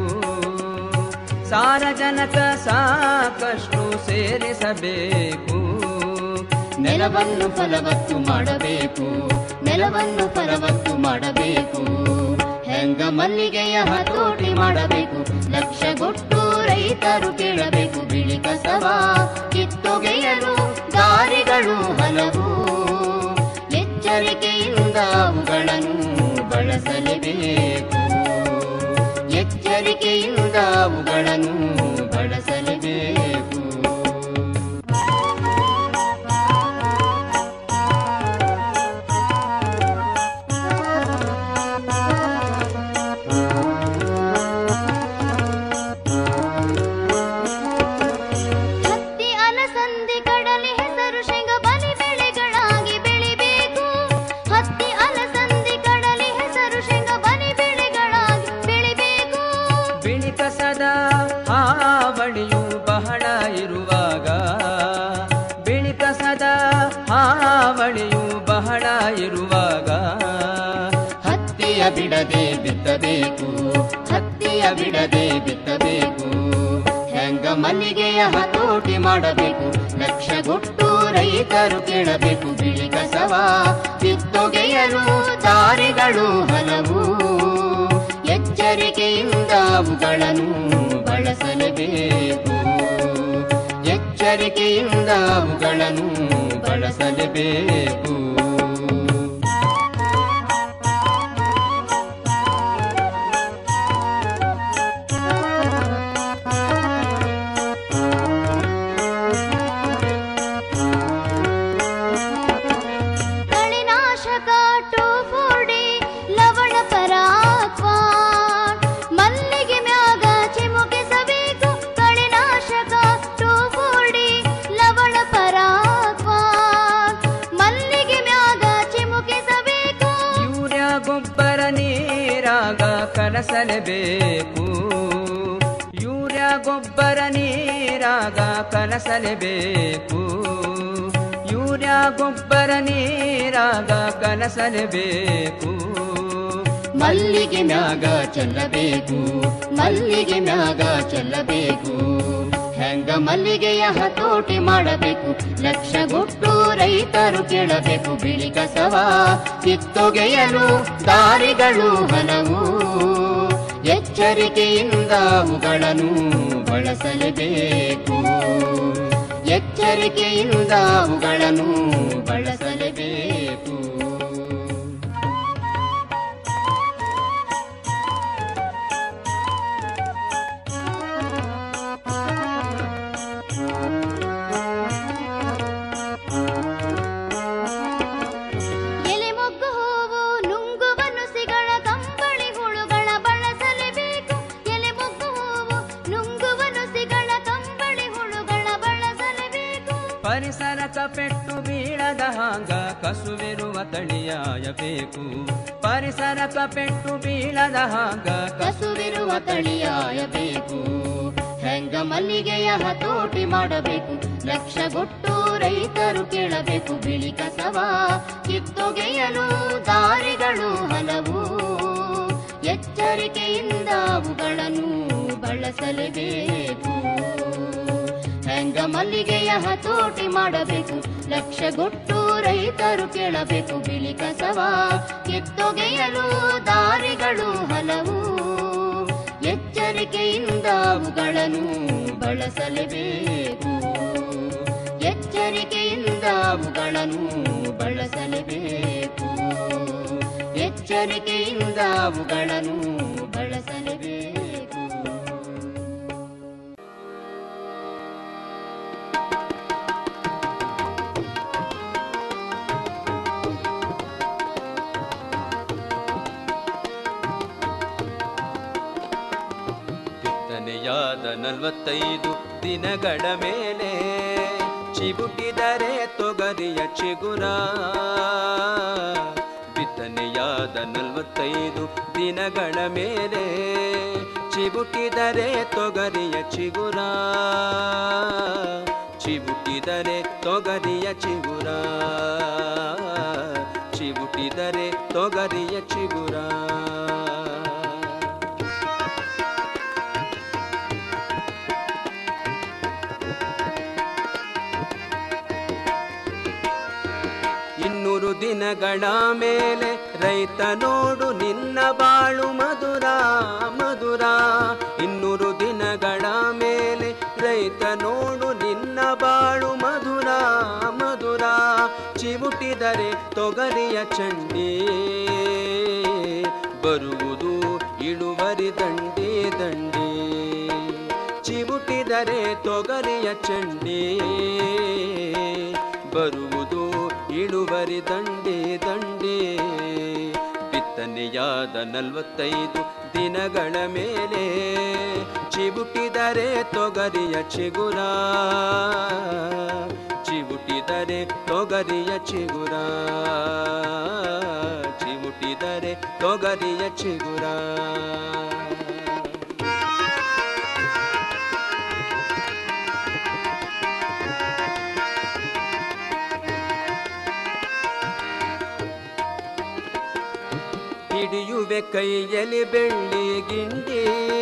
ಸಾರಜನಕ ಸಾಕಷ್ಟು ಸೇರಿಸಬೇಕು ನೆಲವನ್ನು ಫಲವತ್ತು ಮಾಡಬೇಕು ನೆಲವನ್ನು ಫಲವತ್ತು ಮಾಡಬೇಕು ಹೆಂಗ ಮಲ್ಲಿಗೆಯ ಹತೋಟಿ ಮಾಡಬೇಕು ಲಕ್ಷಗೊಟ್ಟು ರೈತರು ಕೇಳಬೇಕು ಬಿಳಿ ಕಸವ ಕಿತ್ತೊಗೆಯಲು ದಾರಿಗಳು ಹಲವು ಎಚ್ಚರಿಕೆಯಿಂದ ಅವುಗಳನ್ನು ಬಳಸಲೇಬೇಕು ಎಚ್ಚರಿಕೆಯಿಂದ ಅವುಗಳನ್ನು ಬಳಸಲೇಬೇಕು ಹತ್ತಿ ಅಲಸಂದಿ ಕಡಲೆ ಹೆಸರು ಶೇಂಗ ಬಲಿ ಬೆಳೆಗಳಾಗಿ ಬೆಳಿಬೇಕು ಹತ್ತಿ ಅಲಸಂದಿ ಕಡಲೆ ಹೆಸರು ಶೇಂಗ ಬಲಿ ಬೆಳೆಗಳಾಗಿ ಬೆಳಿಬೇಕು ಬಿಳಿ ಕಸದ ಹಾವಳಿಯು ಬಹಳ ಇರುವಾಗ ಬಿಳಿ ಕಸದ ಹಾವಳಿಯು ಬಹಳ ಇರುವಾಗ ಹತ್ತಿಯ ಬಿಡದೆ ಬಿತ್ತಬೇಕು ಹತ್ತಿಯ ಬಿಡದೆ ಬಿತ್ತಬೇಕು ಹೆಂಗ ಮಲ್ಲಿಗೆಯ ಹತೋಟಿ ಮಾಡಬೇಕು ಲಕ್ಷಗೊಟ್ಟು ರೈತರು ಕೇಳಬೇಕು ಬಿಳಿ ಕಸವ ಕಿತ್ತೊಗೆಯಲು ದಾರಿಗಳು ಹಲವು ಎಚ್ಚರಿಕೆಯಿಂದ ಅವುಗಳನ್ನು ಬಳಸಲೇಬೇಕು ಎಚ್ಚರಿಕೆಯಿಂದ ಅವುಗಳನ್ನು ಬಳಸಲೇಬೇಕು ಕಳೆನಾಶಕ ಟೋಫೋಡಿ ಲವಣ ಪರಾಕ್ವಾ ಮಲ್ಲಿಗೆ ಮ್ಯಾಗ ಚಿಮುಕಿಸಬೇಕು ಕಳೆನಾಶಕ ಟೋಫೋಡಿ ಲವಣ ಪರಾಕ್ವಾ ಮಲ್ಲಿಗೆ ಮ್ಯಾಗ ಚಿಮುಕಿಸಬೇಕು ಯೂರಿಯಾ ಗೊಬ್ಬರ ನೀರಾಗ ಕಲಸಲೇಬೇಕು ಯೂರಿಯಾ ಗೊಬ್ಬರ ನೀರಾಗ ಕಲಸಲೇಬೇಕು ಯೂರಿಯಾ ಗೊಬ್ಬರ ನೀರಾಗ ಕಲಸಲೇಬೇಕು ಮಲ್ಲಿಗೆ ಮ್ಯಾಗ ಚೆಲ್ಲಬೇಕು ಮಲ್ಲಿಗೆ ಮ್ಯಾಗ ಚೆಲ್ಲಬೇಕು ಹೆಂಗ ಮಲ್ಲಿಗೆಯ ಹತೋಟಿ ಮಾಡಬೇಕು ಲಕ್ಷಗೊಟ್ಟು ರೈತರು ಕೇಳಬೇಕು ಬಿಳಿ ಕಸವ ಕಿತ್ತೊಗೆಯಲು ದಾರಿಗಳು ಹಲವು ಎಚ್ಚರಿಕೆಯಿಂದ ಅವುಗಳನ್ನು ಬಳಸಲೇಬೇಕು ಎಚ್ಚರಿಕೆಯಿಂದ ಅವುಗಳನ್ನು ಬಳಸಲೇಬೇಕು ಎಲೆ ಮೊಗ್ಗು ಹೂವು ನುಂಗುವ ನುಸಿಗಳ ಕಂಬಳಿ ಹುಳುಗಳ ಬಳಸಲೇಬೇಕು ಎಲೆ ಮೊಗ್ಗು ಹೂವು ನುಂಗುವ ನುಸಿಗಳ ಕಂಬಳಿ ಹುಳುಗಳ ಬಳಸಲೇಬೇಕು ಪರಿಸರಕ ಪೆಟ್ಟು ಬೀಳದ ಹಾಂಗ ಕಸುವಿರುವ ತಳಿಯಾಯಬೇಕು ಪರಿಸರಕ ಪೆಟ್ಟು ಬೀಳದ ಹಾಂಗ ಕಸುವಿರುವ ತಳಿಯಾಯಬೇಕು ಹೆಂಗ ಮಲ್ಲಿಗೆಯ ಹತೋಟಿ ಮಾಡಬೇಕು ಲಕ್ಷಗೊಟ್ಟು ರೈತರು ಕೇಳಬೇಕು ಬಿಳಿ ಕಸವ ಕಿತ್ತೊಗೆಯಲು ದಾರಿಗಳು ಹಲವು ಎಚ್ಚರಿಕೆಯಿಂದ ಅವುಗಳನ್ನು ಬಳಸಲೇಬೇಕು ಹೆಂಗ ಮಲ್ಲಿಗೆಯ ಹತೋಟಿ ಮಾಡಬೇಕು ಲಕ್ಷಗೊಟ್ಟು ರೈತರು ಕೇಳಬೇಕು ಬಿಳಿ ಕಸವ ಕಿತ್ತೊಗೆಯಲು ದಾರಿಗಳು ಹಲವು ಎಚ್ಚರಿಕೆಯಿಂದ ಅವುಗಳನ್ನು ಬಳಸಲೇಬೇಕು ಎಚ್ಚರಿಕೆಯಿಂದ ಅವುಗಳನ್ನು ಬಳಸಲೇಬೇಕು ಎಚ್ಚರಿಕೆಯಿಂದ ಅವುಗಳನ್ನು ಬಳಸಲೇಬೇಕು ಬಿತ್ತನೆಯಾದ ನಲವತ್ತೈದು ದಿನಗಳ ಮೇಲೆ ಚಿಬುಟಿದರೆ ತೊಗರಿಯ ಚಿಗುರ ಬಿತ್ತನೆಯಾದ ನಲವತ್ತೈದು ದಿನಗಳ ಮೇಲೆ ಚಿಬುಟಿದರೆ ತೊಗರಿಯ ಚಿಗುರ ಚಿಬುಟಿದರೆ ತೊಗರಿಯ ಚಿಗುರ ಚಿಬುಟಿದರೆ ತೊಗರಿಯ ಚಿಗುರ ಇನ್ನೂರು ದಿನಗಳ ಮೇಲೆ ರೈತ ನೋಡು ನಿನ್ನ ಬಾಳು ಮಧುರ ಮಧುರ ಇನ್ನೂರು ದಿನಗಳ ಮೇಲೆ ರೈತ ನೋಡು ನಿನ್ನ ಬಾಳು ಮಧುರ ಮಧುರ ಚಿವುಟಿದರೆ ತೊಗರಿಯ ಚಂಡಿ ಬರುವುದು ಇಳುವರಿ ದಂಡಿ ದಂಡಿ ಚಿವುಟಿದರೆ ತೊಗರಿಯ ಚಂಡಿ ಬರುವುದು ಇಳುವರಿ ದಂಡೆ ದಂಡೆ ಬಿತ್ತನೆಯಾದ ನಲವತ್ತೈದು ದಿನಗಳ ಮೇಲೆ ಚಿಬುಟಿದರೆ ತೊಗರಿಯ ಚಿಗುರ ಚಿಬುಟಿದರೆ ತೊಗರಿಯ ಚಿಗುರ ಚಿಬುಟಿದರೆ ತೊಗರಿಯ ಚಿಗುರ ಹಿಡಿಯುವೆ ಕೈಯಲ್ಲಿ ಬೆಳ್ಳಿ ಗಿಂಡಿ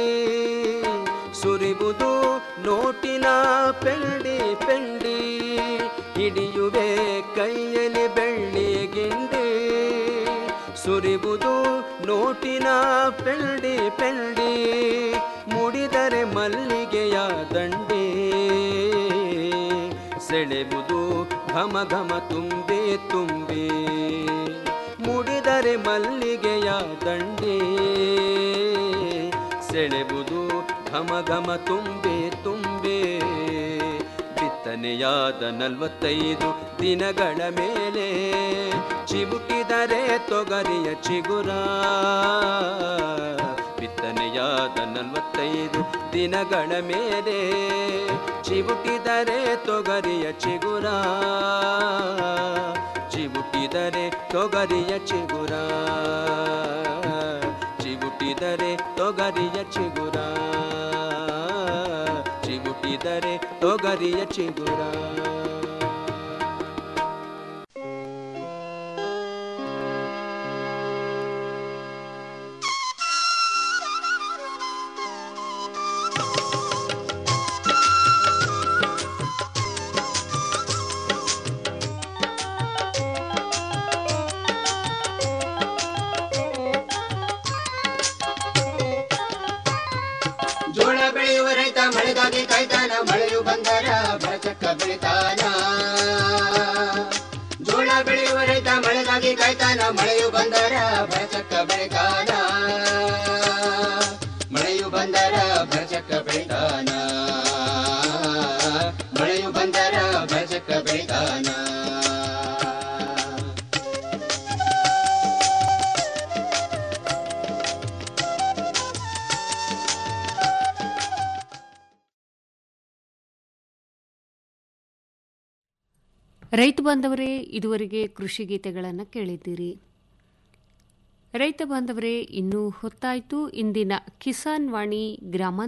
ಸುರಿಬುದು ನೋಟಿನ ಪೆಂಡಿ ಪೆಂಡಿ ಹಿಡಿಯುವೆ ಕೈಯಲ್ಲಿ ಬೆಳ್ಳಿ ಗಿಂಡಿ ಸುರಿಬುದು ನೋಟಿನ ಪೆಂಡಿ ಪೆಂಡಿ ಮುಡಿದರೆ ಮಲ್ಲಿಗೆಯ ದಂಡೆ ಸೆಳೆಬುದು ಘಮ ಘಮ ತುಂಬೆ ತುಂಬೆ ಮುಡಿದರೆ ಮಲ್ಲಿಗೆಯ ದಂಡೆ ಸೆಳೆಬುದು ಘಮ ಘಮ ತುಂಬೆ ತುಂಬೆ ಬಿತ್ತನೆಯಾದ ನಲವತ್ತೈದು ದಿನಗಳ ಮೇಲೆ ಚಿಬುಟಿದರೆ ತೊಗರಿಯ ಚಿಗುರ ಬಿತ್ತನೆಯಾದ ನಲವತ್ತೈದು ದಿನಗಳ ಮೇಲೆ ಚಿಬುಟಿದರೆ ತೊಗರಿಯ ಚಿಗುರ ಚಿಬುಟಿದರೆ ತೊಗರಿಯ ಚಿಗುರ ಚಿಬುಟಿದರೆ ತೊಗರಿಯ ಚಿಗುರ ಚಿಬುಟಿದರೆ ತೊಗರಿಯ ಚಿಗುರ ಜೋಳ ಬೆಳೆಯುವ ರೈತ ಮಳೆಗಾಗಿ ಕಾಯ್ತಾನ ಮಳೆಯು ಬಂದರ ಬರಚಕ್ಕ ಬೆಳಿತಾನ ಜೋಳ ಬೆಳೆಯುವ ರೈತ ಮಳೆಗಾಗಿ ಕಾಯ್ತಾನ ಮಳೆಯು ಬಂದರ ಬರಚಕ್ಕ ಬೆಳಿತಾನ ಮಳೆಯು ಬಂದರ ಬರಚಕ್ಕ ಬೆಳಿತಾನ ಮಳೆಯು ಬಂದರ ಬರಚಕ್ಕ ಬೆಳಿತಾನ ರೈತ ಬಾಂಧವರೇ ಇದುವರೆಗೆ ಕೃಷಿ ಗೀತೆಗಳನ್ನು ಕೇಳಿದ್ದೀರಿ ರೈತ ಬಾಂಧವರೇ ಇನ್ನೂ ಹೊತ್ತಾಯಿತು ಇಂದಿನ ಕಿಸಾನ್ ವಾಣಿ ಗ್ರಾಮಾಂತರ